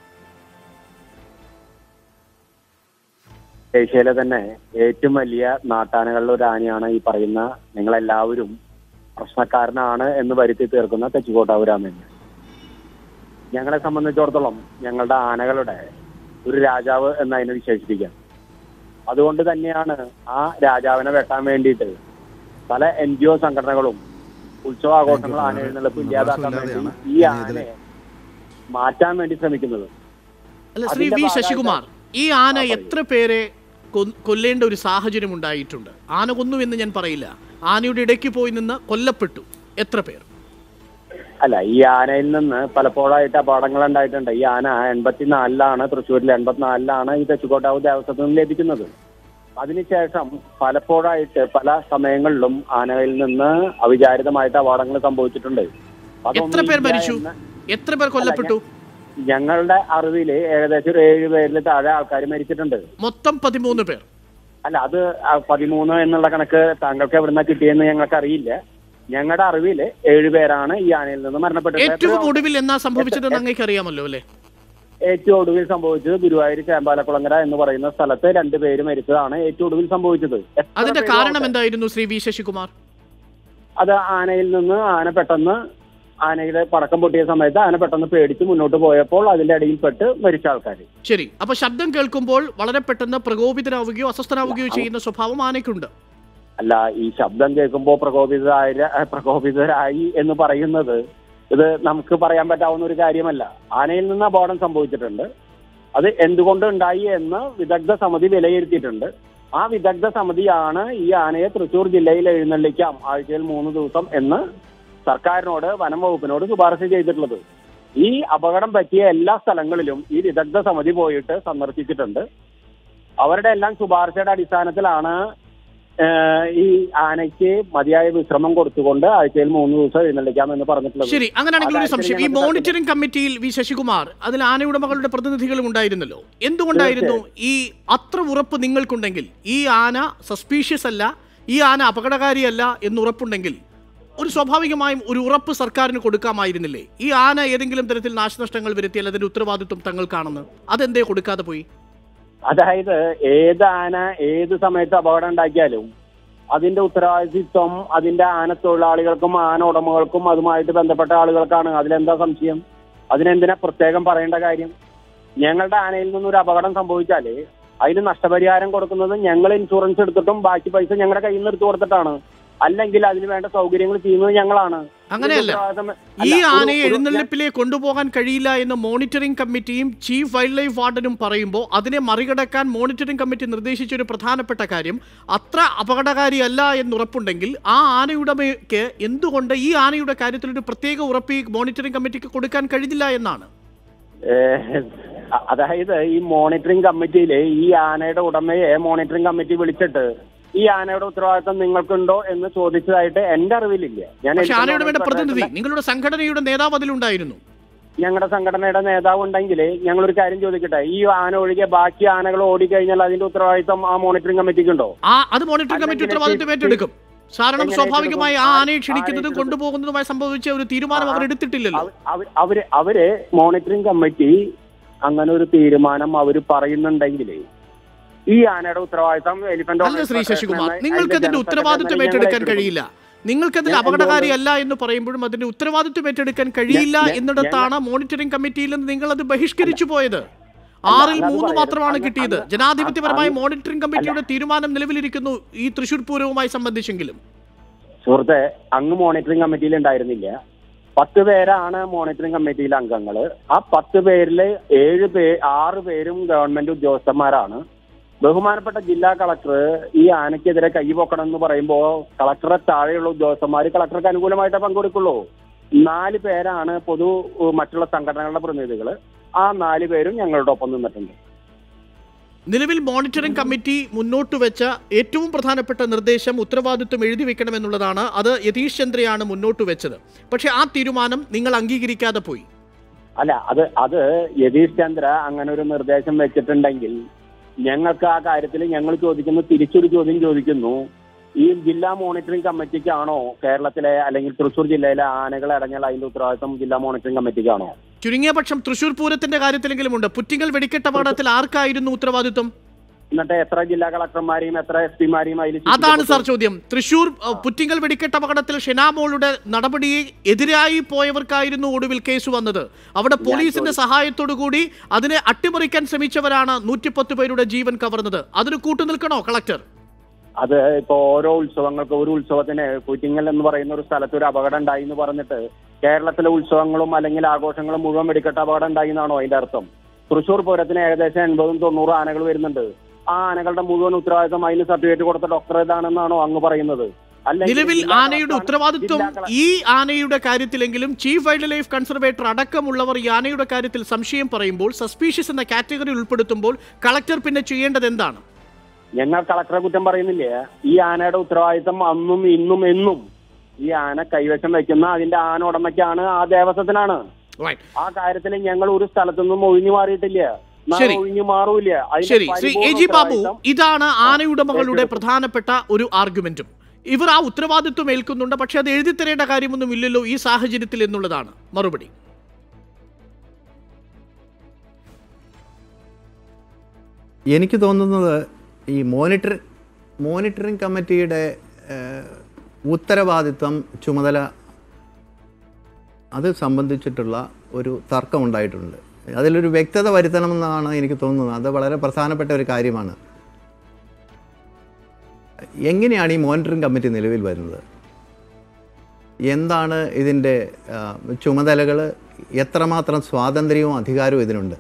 ഏഷ്യയിലെ തന്നെ ഏറ്റവും വലിയ നാട്ടാനകളിൽ ഒരു ആനയാണ് ഈ പറയുന്ന നിങ്ങളെല്ലാവരും പ്രശ്നക്കാരനാണ് എന്ന് വരുത്തി തീർക്കുന്ന തെച്ചുകോട്ടാവ് രാമേന്ദ്രൻ ഞങ്ങളെ സംബന്ധിച്ചിടത്തോളം ഞങ്ങളുടെ ആനകളുടെ ഒരു രാജാവ് എന്ന് അതിനെ വിശേഷിപ്പിക്കാം അതുകൊണ്ട് തന്നെയാണ് ആ രാജാവിനെ വെട്ടാൻ വേണ്ടിയിട്ട് പല എൻ ജി ഒ സംഘടനകളും ഉത്സവാഘോഷങ്ങൾ ആന എഴുന്നള്ളിപ്പ് ഇല്ലാതാക്കാൻ വേണ്ടി ഈ ആനയെ മാറ്റാൻ വേണ്ടി ശ്രമിക്കുന്നത് അല്ല ശ്രീ അതിന്റെ വി ഭാഗമായിട്ട് ശശികുമാർ ഈ ആന ആ, പറയൂ. എത്ര പേരെ കൊ- കൊല്ലേണ്ട ഒരു സാഹചര്യം ഉണ്ടായിട്ടുണ്ട് ആന കൊന്നു എന്ന് ഞാൻ പറയില്ല ആനയുടെ ഇടയ്ക്ക് പോയി നിന്ന് കൊല്ലപ്പെട്ടു എത്ര പേർ അല്ല ഈ ആനയിൽ നിന്ന് പലപ്പോഴായിട്ട് അപകടങ്ങൾ ഉണ്ടായിട്ടുണ്ട് ഈ ആന എൺപത്തിനാലിലാണ് തൃശ്ശൂരിൽ എൺപത്തിനാലിലാണ് ഈ തെച്ചുകോട്ടാവ് ദേവസ്വത്തിൽ നിന്ന് ലഭിക്കുന്നത് അതിനുശേഷം പലപ്പോഴായിട്ട് പല സമയങ്ങളിലും ആനകളിൽ നിന്ന് അവിചാരിതമായിട്ട് അപകടങ്ങൾ സംഭവിച്ചിട്ടുണ്ട് അതൊന്നും എത്ര പേർ ഇല്ല മരിച്ചു എന്ന് എത്ര പേർ കൊല്ലപ്പെട്ടു ഞങ്ങളുടെ അറിവില് ഏകദേശം ഒരു ഏഴ് പേരിൽ താഴെ ആൾക്കാർ മരിച്ചിട്ടുണ്ട് മൊത്തം പതിമൂന്ന് പേർ അല്ല അത് ആ പതിമൂന്ന് എന്നുള്ള കണക്ക് താങ്കൾക്ക് എവിടുന്ന കിട്ടിയെന്ന് ഞങ്ങൾക്ക് അറിയില്ല ഞങ്ങളുടെ അറിവില് ഏഴ് പേരാണ് ഈ ആനയിൽ നിന്ന് മരണപ്പെട്ടത് ഏറ്റവും ഒടുവിൽ എന്നാ സംഭവിച്ചതെന്ന് അങ്ങേക്ക് അറിയാമല്ലോ അല്ലേ ഏറ്റവും ഒടുവിൽ സംഭവിച്ചത് ഗുരുവായൂർ ചേമ്പാലക്കുളങ്ങര എന്ന് പറയുന്ന സ്ഥലത്ത് രണ്ടുപേര് മരിച്ചതാണ് ഏറ്റവും ഒടുവിൽ സംഭവിച്ചത് എത്ര അതിന്റെ പേര് കാരണം ആവട്ടെ. എന്തായിരുന്നു ശ്രീ വി ശശികുമാർ അത് ആനയിൽ നിന്ന് ആന പെട്ടെന്ന് ആനയുടെ പടക്കം പൊട്ടിയ സമയത്ത് ആന പെട്ടെന്ന് പേടിച്ച് മുന്നോട്ട് പോയപ്പോൾ അതിന്റെ അടിയിൽപ്പെട്ട് മരിച്ച ആൾക്കാർ ശരി അപ്പൊ ശബ്ദം കേൾക്കുമ്പോൾ വളരെ പെട്ടെന്ന് പ്രകോപിതനാവുകയോ അസ്വസ്ഥനാവുകയോ ചെയ്യുന്ന സ്വഭാവം ആനയ്ക്കുണ്ട് അല്ല ഈ ശബ്ദം കേൾക്കുമ്പോൾ പ്രകോപിതരായ പ്രകോപിതരായി എന്ന് പറയുന്നത് ഇത് നമുക്ക് പറയാൻ പറ്റാവുന്ന ഒരു കാര്യമല്ല ആനയിൽ നിന്ന് അപകടം സംഭവിച്ചിട്ടുണ്ട് അത് എന്തുകൊണ്ട് ഉണ്ടായി എന്ന് വിദഗ്ധ സമിതി വിലയിരുത്തിയിട്ടുണ്ട് ആ വിദഗ്ധ സമിതിയാണ് ഈ ആനയെ തൃശൂർ ജില്ലയിൽ എഴുന്നള്ളിക്കാം ആഴ്ചയിൽ മൂന്ന് ദിവസം എന്ന് സർക്കാരിനോട് വനം വകുപ്പിനോട് ശുപാർശ ചെയ്തിട്ടുള്ളത് ഈ അപകടം പറ്റിയ എല്ലാ സ്ഥലങ്ങളിലും ഈ വിദഗ്ധ സമിതി പോയിട്ട് സന്ദർശിച്ചിട്ടുണ്ട് അവരുടെ എല്ലാം ശുപാർശയുടെ അടിസ്ഥാനത്തിലാണ് ഏഹ്, ഈ ആനയ്ക്ക് മതിയായ വിശ്രമം കൊടുത്തുകൊണ്ട് ആഴ്ചയിൽ മൂന്ന് ദിവസം എഴുന്നള്ളിക്കാമെന്ന് പറഞ്ഞിട്ടുള്ളത് ശരി അങ്ങനെയാണെങ്കിൽ ഒരു ആ സംശയം ഈ കാര്യത്തിൽ ഞങ്ങൾക്ക് മോണിറ്ററിംഗ് കമ്മിറ്റിയിൽ വി ശശികുമാർ അതിൽ ആനയുടമകളുടെ പ്രതിനിധികളും ഉണ്ടായിരുന്നല്ലോ എന്തുകൊണ്ടായിരുന്നു ഈ അത്ര ഉറപ്പ് നിങ്ങൾക്കുണ്ടെങ്കിൽ ഈ ആന സസ്പീഷ്യസ് അല്ല ഈ ആന അപകടകാരിയല്ല എന്ന് ഉറപ്പുണ്ടെങ്കിൽ ഒരു സ്വാഭാവികമായും ഒരു ഉറപ്പ് സർക്കാരിന് കൊടുക്കാമായിരുന്നില്ലേ ഈ ആന ഏതെങ്കിലും തരത്തിൽ നാശനഷ്ടങ്ങൾ വരുത്തിയാൽ അതിന്റെ ഉത്തരവാദിത്വം തങ്ങൾക്കാണെന്ന് അതെന്തേ കൊടുക്കാതെ പോയി അതായത് ഏത് ആന ഏത് സമയത്ത് അപകടം ഉണ്ടാക്കിയാലും അതിന്റെ ഉത്തരവാദിത്വം അതിന്റെ ആന തൊഴിലാളികൾക്കും ആന ഉടമകൾക്കും അതുമായിട്ട് ബന്ധപ്പെട്ട ആളുകൾക്കാണ് അതിലെന്താ സംശയം അതിനെന്തിനാ പ്രത്യേകം പറയേണ്ട കാര്യം ഞങ്ങളുടെ ആനയിൽ നിന്നൊരു അപകടം സംഭവിച്ചാല് അതിന് നഷ്ടപരിഹാരം കൊടുക്കുന്നത് ഞങ്ങൾ ഇൻഷുറൻസ് എടുത്തിട്ടും ബാക്കി പൈസ ഞങ്ങളുടെ കയ്യിൽ നിന്ന് എടുത്തു കൊടുത്തിട്ടാണ് അല്ലെങ്കിൽ അതിന് വേണ്ട സൗകര്യങ്ങൾ ചെയ്യുന്നത് ഞങ്ങളാണ് അങ്ങനെയല്ല ഇതിന്റെ ഉത്തരവാദിത്തം- ഈ അല്ല, ഒരു- ആനയെ ഒരു- എഴുന്നള്ളിപ്പിലേക്ക് കൊണ്ടുപോകാൻ കഴിയില്ല എന്ന് മോണിറ്ററിംഗ് കമ്മിറ്റിയും ചീഫ് വൈൽഡ് ലൈഫ് വാർഡനും പറയുമ്പോൾ അതിനെ മറികടക്കാൻ മോണിറ്ററിംഗ് കമ്മിറ്റി നിർദ്ദേശിച്ച ഒരു പ്രധാനപ്പെട്ട കാര്യം അത്ര അപകടകാരിയല്ല എന്ന് ഉറപ്പുണ്ടെങ്കിൽ ആ ആനയുടമയ്ക്ക് എന്തുകൊണ്ട് ഈ ആനയുടെ കാര്യത്തിൽ ഒരു പ്രത്യേക ഉറപ്പ് ഈ മോണിറ്ററിംഗ് കമ്മിറ്റിക്ക് കൊടുക്കാൻ കഴിഞ്ഞില്ല എന്നാണ് ഏഹ്, അ- അതായത് ഈ മോണിറ്ററിംഗ് കമ്മിറ്റിയില് ഈ ആനയുടെ ഉടമയെ മോണിറ്ററിംഗ് കമ്മിറ്റി വിളിച്ചിട്ട് ഈ ആനയുടെ ഉത്തരവാദിത്തം നിങ്ങൾക്കുണ്ടോ എന്ന് ചോദിച്ചതായിട്ട് എന്റെ അറിവിലില്ല ഞാൻ പക്ഷെ എനിക്ക് ആനയുടെ വേണ്ട പ്രതിനിധി പറഞ്ഞിട്ടുള്ള- നിങ്ങളുടെ സംഘടനയുടെ നേതാവ് അതിലുണ്ടായിരുന്നു ഞങ്ങളുടെ സംഘടനയുടെ നേതാവ് ഉണ്ടെങ്കിൽ ഞങ്ങളൊരു കാര്യം ചോദിക്കട്ടെ ഈ ആന ഒഴികെ ബാക്കി ആനകൾ ഓടിക്കഴിഞ്ഞാൽ അതിന്റെ ഉത്തരവാദിത്തം ആ മോണിറ്ററിംഗ് കമ്മിറ്റിക്കുണ്ടോ ആ അത് മോണിറ്ററിംഗ് കമ്മിറ്റി അല്ലെങ്കിൽ ഉത്തരവാദിത്വം ചീഫ്- ഏറ്റെടുക്കും കാരണം എങ്ങനെ സ്വാഭാവികമായി ആ ഏറ്റെടുക്കും? ആനയെ ക്ഷണിക്കുന്നതും ആരെ കൊണ്ടുപോകുന്നതുമായി സംഭവിച്ച ഒരു തീരുമാനം അവർ എടുത്തിട്ടില്ലല്ലോ അവ- അവ- അവര് അവര് മോണിറ്ററിംഗ് കമ്മിറ്റി അങ്ങനെ ഒരു തീരുമാനം അവർ പറയുന്നുണ്ടെങ്കിൽ ഈ ആനയുടെ ഉത്തരവാദിത്തം എലിഫന്റ് അല്ല ശ്രീ ശശികുമാർ നിങ്ങൾക്ക് അതിന്റെ ഉത്തരവാദിത്വം ഏറ്റെടുക്കാൻ കഴിയില്ല നിങ്ങൾക്ക് അതിൽ ഞാൻ അപകടകാരിയല്ല എന്ന് പറയുമ്പോഴും അതിന്റെ ഉത്തരവാദിത്വം ഏറ്റെടുക്കാൻ കഴിയില്ല ഞാൻ- ഞാൻ- എന്നിടത്താണ് മോണിറ്ററിംഗ് കമ്മിറ്റിയിൽ നിന്ന് നിങ്ങൾ അത് ബഹിഷ്കരിച്ചു പോയത് ആറിൽ അത് മൂന്ന് പറയരുത്. മാത്രമാണ് അങ്ങ് കിട്ടിയത് അങ്ങ് ജനാധിപത്യപരമായ അങ്ങ് മോണിറ്ററിംഗ് കമ്മിറ്റിയുടെ തീരുമാനം നിലവിലിരിക്കുന്നു ഈ തൃശൂർ പൂരവുമായി സംബന്ധിച്ചെങ്കിലും സുഹൃത്തെ അങ്ങ് മോണിറ്ററിംഗ് കമ്മിറ്റിയിൽ ഉണ്ടായിരുന്നില്ല പത്ത് പേരാണ് മോണിറ്ററിംഗ് കമ്മിറ്റിയിലെ അംഗങ്ങൾ ആ പത്ത് പേരില് ഏഴ് പേ ആറ് പേരും ഗവൺമെന്റ് ഉദ്യോഗസ്ഥന്മാരാണ് ബഹുമാനപ്പെട്ട ജില്ലാ കളക്ടർ ഈ ആനയ്ക്കെതിരെ കൈപൊക്കണം എന്ന് പറയുമ്പോൾ കളക്ടറെ താഴെയുള്ള ഉദ്യോഗസ്ഥന്മാർ കളക്ടർക്ക് അനുകൂലമായിട്ടേ പങ്കെടുക്കുള്ളൂ നാല് പേരാണ് പൊതു മറ്റുള്ള സംഘടനകളുടെ പ്രതിനിധികൾ ആ നാല് പേരും ഞങ്ങളുടെ ഒപ്പം നിന്നിട്ടുണ്ട് നിലവിൽ മോണിറ്ററിംഗ് കമ്മിറ്റി മുന്നോട്ട് വെച്ച ഏറ്റവും പ്രധാനപ്പെട്ട നിർദ്ദേശം ഉത്തരവാദിത്വം എഴുതി വെക്കണമെന്നുള്ളതാണ് അത് യതീഷ് ചന്ദ്രയാണ് മുന്നോട്ട് വെച്ചത് പക്ഷേ ആ തീരുമാനം നിങ്ങൾ അംഗീകരിക്കാതെ പോയി അല്ല അത് അത് യതീഷ് ചന്ദ്ര അങ്ങനെ ഒരു നിർദ്ദേശം വെച്ചിട്ടുണ്ടെങ്കിൽ ഞങ്ങൾക്ക് ആ കാര്യത്തിൽ ഞങ്ങൾ ചോദിക്കുന്നു തിരിച്ചൊരു ചോദ്യം ചോദിക്കുന്നു ഈ ജില്ലാ മോണിറ്ററിംഗ് കമ്മിറ്റിക്കാണോ കേരളത്തിലെ അല്ലെങ്കിൽ തൃശൂർ ജില്ലയിലെ ആനകൾ അടങ്ങിയാൽ അതിന്റെ ഉത്തരവാദിത്വം ജില്ലാ മോണിറ്ററിംഗ് കമ്മിറ്റിക്കാണോ ചുരുങ്ങിയ പക്ഷം തൃശൂർ പൂരത്തിന്റെ കാര്യത്തിലെങ്കിലും ഉണ്ട് പുറ്റിങ്ങൽ വെടിക്കെട്ട് അപകടത്തിൽ ആർക്കായിരുന്നു ഉത്തരവാദിത്വം എന്നിട്ട് എത്ര ജില്ലാ കളക്ടർമാരെയും എത്ര എസ് പിമാരെയും അതിൽ അതാണ് സാർ ചോദ്യം തൃശൂർ അഹ്, പുറ്റിങ്ങൽ വെടിക്കെട്ട് അപകടത്തിൽ ഷെനാമോളുടെ നടപടിയെ എതിരായി പോയവർക്കായിരുന്നു ഒടുവിൽ കേസ് വന്നത് അവിടെ പോലീസിന്റെ സഹായത്തോടു കൂടി അതിനെ അട്ടിമറിക്കാൻ ശ്രമിച്ചവരാണ് നൂറ്റിപ്പത്ത് പേരുടെ ജീവൻ കവർന്നത് അതിന് കൂട്ടുനിൽക്കണോ കളക്ടർ അത് ഇപ്പൊ ഓരോ ഉത്സവങ്ങൾക്ക് ഒരു ഉത്സവത്തിന് കുറ്റിങ്ങൽ എന്ന് പറയുന്ന ഒരു സ്ഥലത്ത് ഒരു അപകടം ഉണ്ടായി എന്ന് പറഞ്ഞിട്ട് കേരളത്തിലെ ഉത്സവങ്ങളും അല്ലെങ്കിൽ ആഘോഷങ്ങളും മുഴുവൻ വെടിക്കെട്ട് അപകടം ഉണ്ടായി എന്നാണോ അതിന്റെ അർത്ഥം തൃശൂർ പൂരത്തിന് ഏകദേശം എൺപതും തൊണ്ണൂറും ആനകൾ വരുന്നുണ്ട് ആ ആനകളുടെ മുഴുവൻ ഉത്തരവാദിത്തം അതിന് സർട്ടിഫിക്കറ്റ് കൊടുത്ത ഡോക്ടർ ഏതാണെന്നാണോ അങ്ങ് പറയുന്നത് അല്ലെങ്കിൽ നിലവിൽ ജില്ലാ ആനയുടെ കളക്ടർ- ഉത്തരവാദിത്വം ജില്ലാ കള- ഈ ആനയുടെ കാര്യത്തിലെങ്കിലും ചീഫ് വൈൽഡ് ലൈഫ് കൺസർവേറ്റർ അടക്കമുള്ളവർ ഈ ആനയുടെ കാര്യത്തിൽ സംശയം പറയുമ്പോൾ സസ്പീഷ്യസ് എന്ന കാറ്റഗറി ഉൾപ്പെടുത്തുമ്പോൾ കളക്ടർ പിന്നെ ചെയ്യേണ്ടത് എന്താണ് ഞങ്ങൾ കളക്ടറെ കുറ്റം പറയുന്നില്ലേ ഈ ആനയുടെ ഉത്തരവാദിത്തം അന്നും ഇന്നും എന്നും ഈ ആന കൈവശം വെക്കുന്ന അതിന്റെ ആന ഉടമയ്ക്കാണ് ആ ദേവസ്വത്തിനാണ് Right. ആ കാര്യത്തിൽ ഞങ്ങൾ ഒരു സ്ഥലത്തു നിന്നും ഒഴിഞ്ഞു മാറിയിട്ടില്ല നാളെ ശരി. ഒഴിഞ്ഞു മാറൂല അതിന്റെ ശരി ശ്രീ എ പരിപൂർണ്ണ ജി ബാബു ഉത്തരവാദിത്തം ഇതാണ് ആനയുടമകളുടെ ഏറ്റെടുക്കും. പ്രധാനപ്പെട്ട ഒരു ആർഗ്യുമെന്റും ഇവർ ആ ഉത്തരവാദിത്വം ഏൽക്കുന്നുണ്ട് പക്ഷെ അത് എഴുതി തരേണ്ട കാര്യമൊന്നും ഇല്ലല്ലോ ഈ സാഹചര്യത്തിൽ എന്നുള്ളതാണ് മറുപടി എനിക്ക് തോന്നുന്നത് ഈ മോണിറ്റർ മോണിറ്ററിംഗ് കമ്മിറ്റിയുടെ ഏഹ്, ഉത്തരവാദിത്വം ചുമതല അത് സംബന്ധിച്ചിട്ടുള്ള ഒരു തർക്കം ഉണ്ടായിട്ടുണ്ട് അതിലൊരു വ്യക്തത വരുത്തണമെന്നാണ് എനിക്ക് തോന്നുന്നത് അത് വളരെ പ്രധാനപ്പെട്ട ഒരു കാര്യമാണ് എങ്ങനെയാണ് ഈ മോണിറ്ററിംഗ് കമ്മിറ്റി നിലവിൽ വരുന്നത് എന്താണ് ഇതിൻ്റെ ചുമതലകൾ എത്രമാത്രം സ്വാതന്ത്ര്യവും അധികാരവും ഇതിനുണ്ട്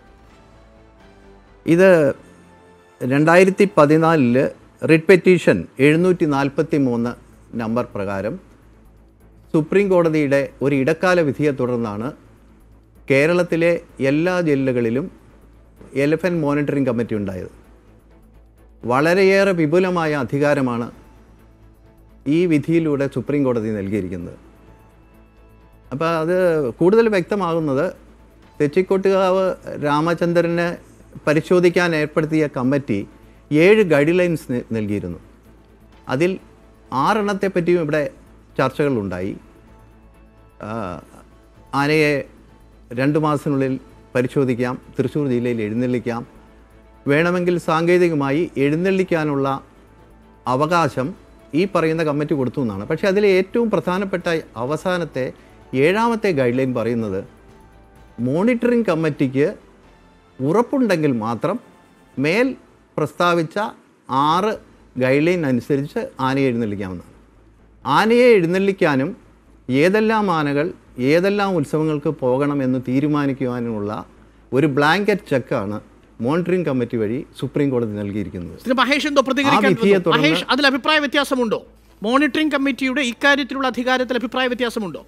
ഇത് രണ്ടായിരത്തി പതിനാലില് റിട്ട് പെറ്റീഷൻ എഴുന്നൂറ്റി നാൽപ്പത്തി മൂന്ന് നമ്പർ പ്രകാരം സുപ്രീം കോടതിയുടെ ഒരു ഇടക്കാല വിധിയെ തുടർന്നാണ് കേരളത്തിലെ എല്ലാ ജില്ലകളിലും എലിഫൻറ്റ് മോണിറ്ററിംഗ് കമ്മിറ്റി ഉണ്ടായത് വളരെയേറെ വിപുലമായ അധികാരമാണ് ഈ വിധിയിലൂടെ സുപ്രീം കോടതി നൽകിയിരിക്കുന്നത് അപ്പോൾ അത് കൂടുതൽ വ്യക്തമാകുന്നത് തെച്ചിക്കോട്ടുകാവ് രാമചന്ദ്രന് പരിശോധിക്കാൻ ഏർപ്പെടുത്തിയ കമ്മിറ്റി ഏഴ് ഗൈഡ് ലൈൻസ് നൽകിയിരുന്നു അതിൽ ആറെണ്ണത്തെ പറ്റിയും ഇവിടെ ചർച്ചകളുണ്ടായി ആ, ആനയെ രണ്ട് മാസത്തിനുള്ളിൽ പരിശോധിക്കാം തൃശ്ശൂർ ജില്ലയിൽ എഴുന്നള്ളിക്കാം വേണമെങ്കിൽ സാങ്കേതികമായി എഴുന്നള്ളിക്കാനുള്ള അവകാശം ഈ പറയുന്ന കമ്മിറ്റി കൊടുത്തു എന്നാണ് പക്ഷേ അതിലെ ഏറ്റവും പ്രധാനപ്പെട്ട അവസാനത്തെ ഏഴാമത്തെ ഗൈഡ് ലൈൻ പറയുന്നത് മോണിറ്ററിംഗ് കമ്മിറ്റിക്ക് ഉറപ്പുണ്ടെങ്കിൽ മാത്രം മേൽ പ്രസ്താവിച്ച ആറ് ഗൈഡ് ലൈൻ അനുസരിച്ച് ആനയെ എഴുന്നള്ളിക്കാമെന്നാണ് ആനയെ എഴുന്നള്ളിക്കാനും ഏതെല്ലാം ആനകൾ ഏതെല്ലാം ഉത്സവങ്ങൾക്ക് പോകണമെന്ന് തീരുമാനിക്കുവാനുമുള്ള ഒരു ബ്ലാങ്കറ്റ് ചെക്കാണ് മോണിറ്ററിംഗ് കമ്മിറ്റി വഴി സുപ്രീം കോടതി നൽകിയിരിക്കുന്നത് ശ്രീ മഹേഷ് എന്തോ പ്രതികരിക്കാൻ ആ വിധിയെ വന്നു. തുടർന്ന് മഹേഷ് അതിൽ അഭിപ്രായ വ്യത്യാസമുണ്ടോ മോണിറ്ററിംഗ് കമ്മിറ്റിയുടെ ഇക്കാര്യത്തിലുള്ള അധികാരത്തിൽ അഭിപ്രായ വ്യത്യാസമുണ്ടോ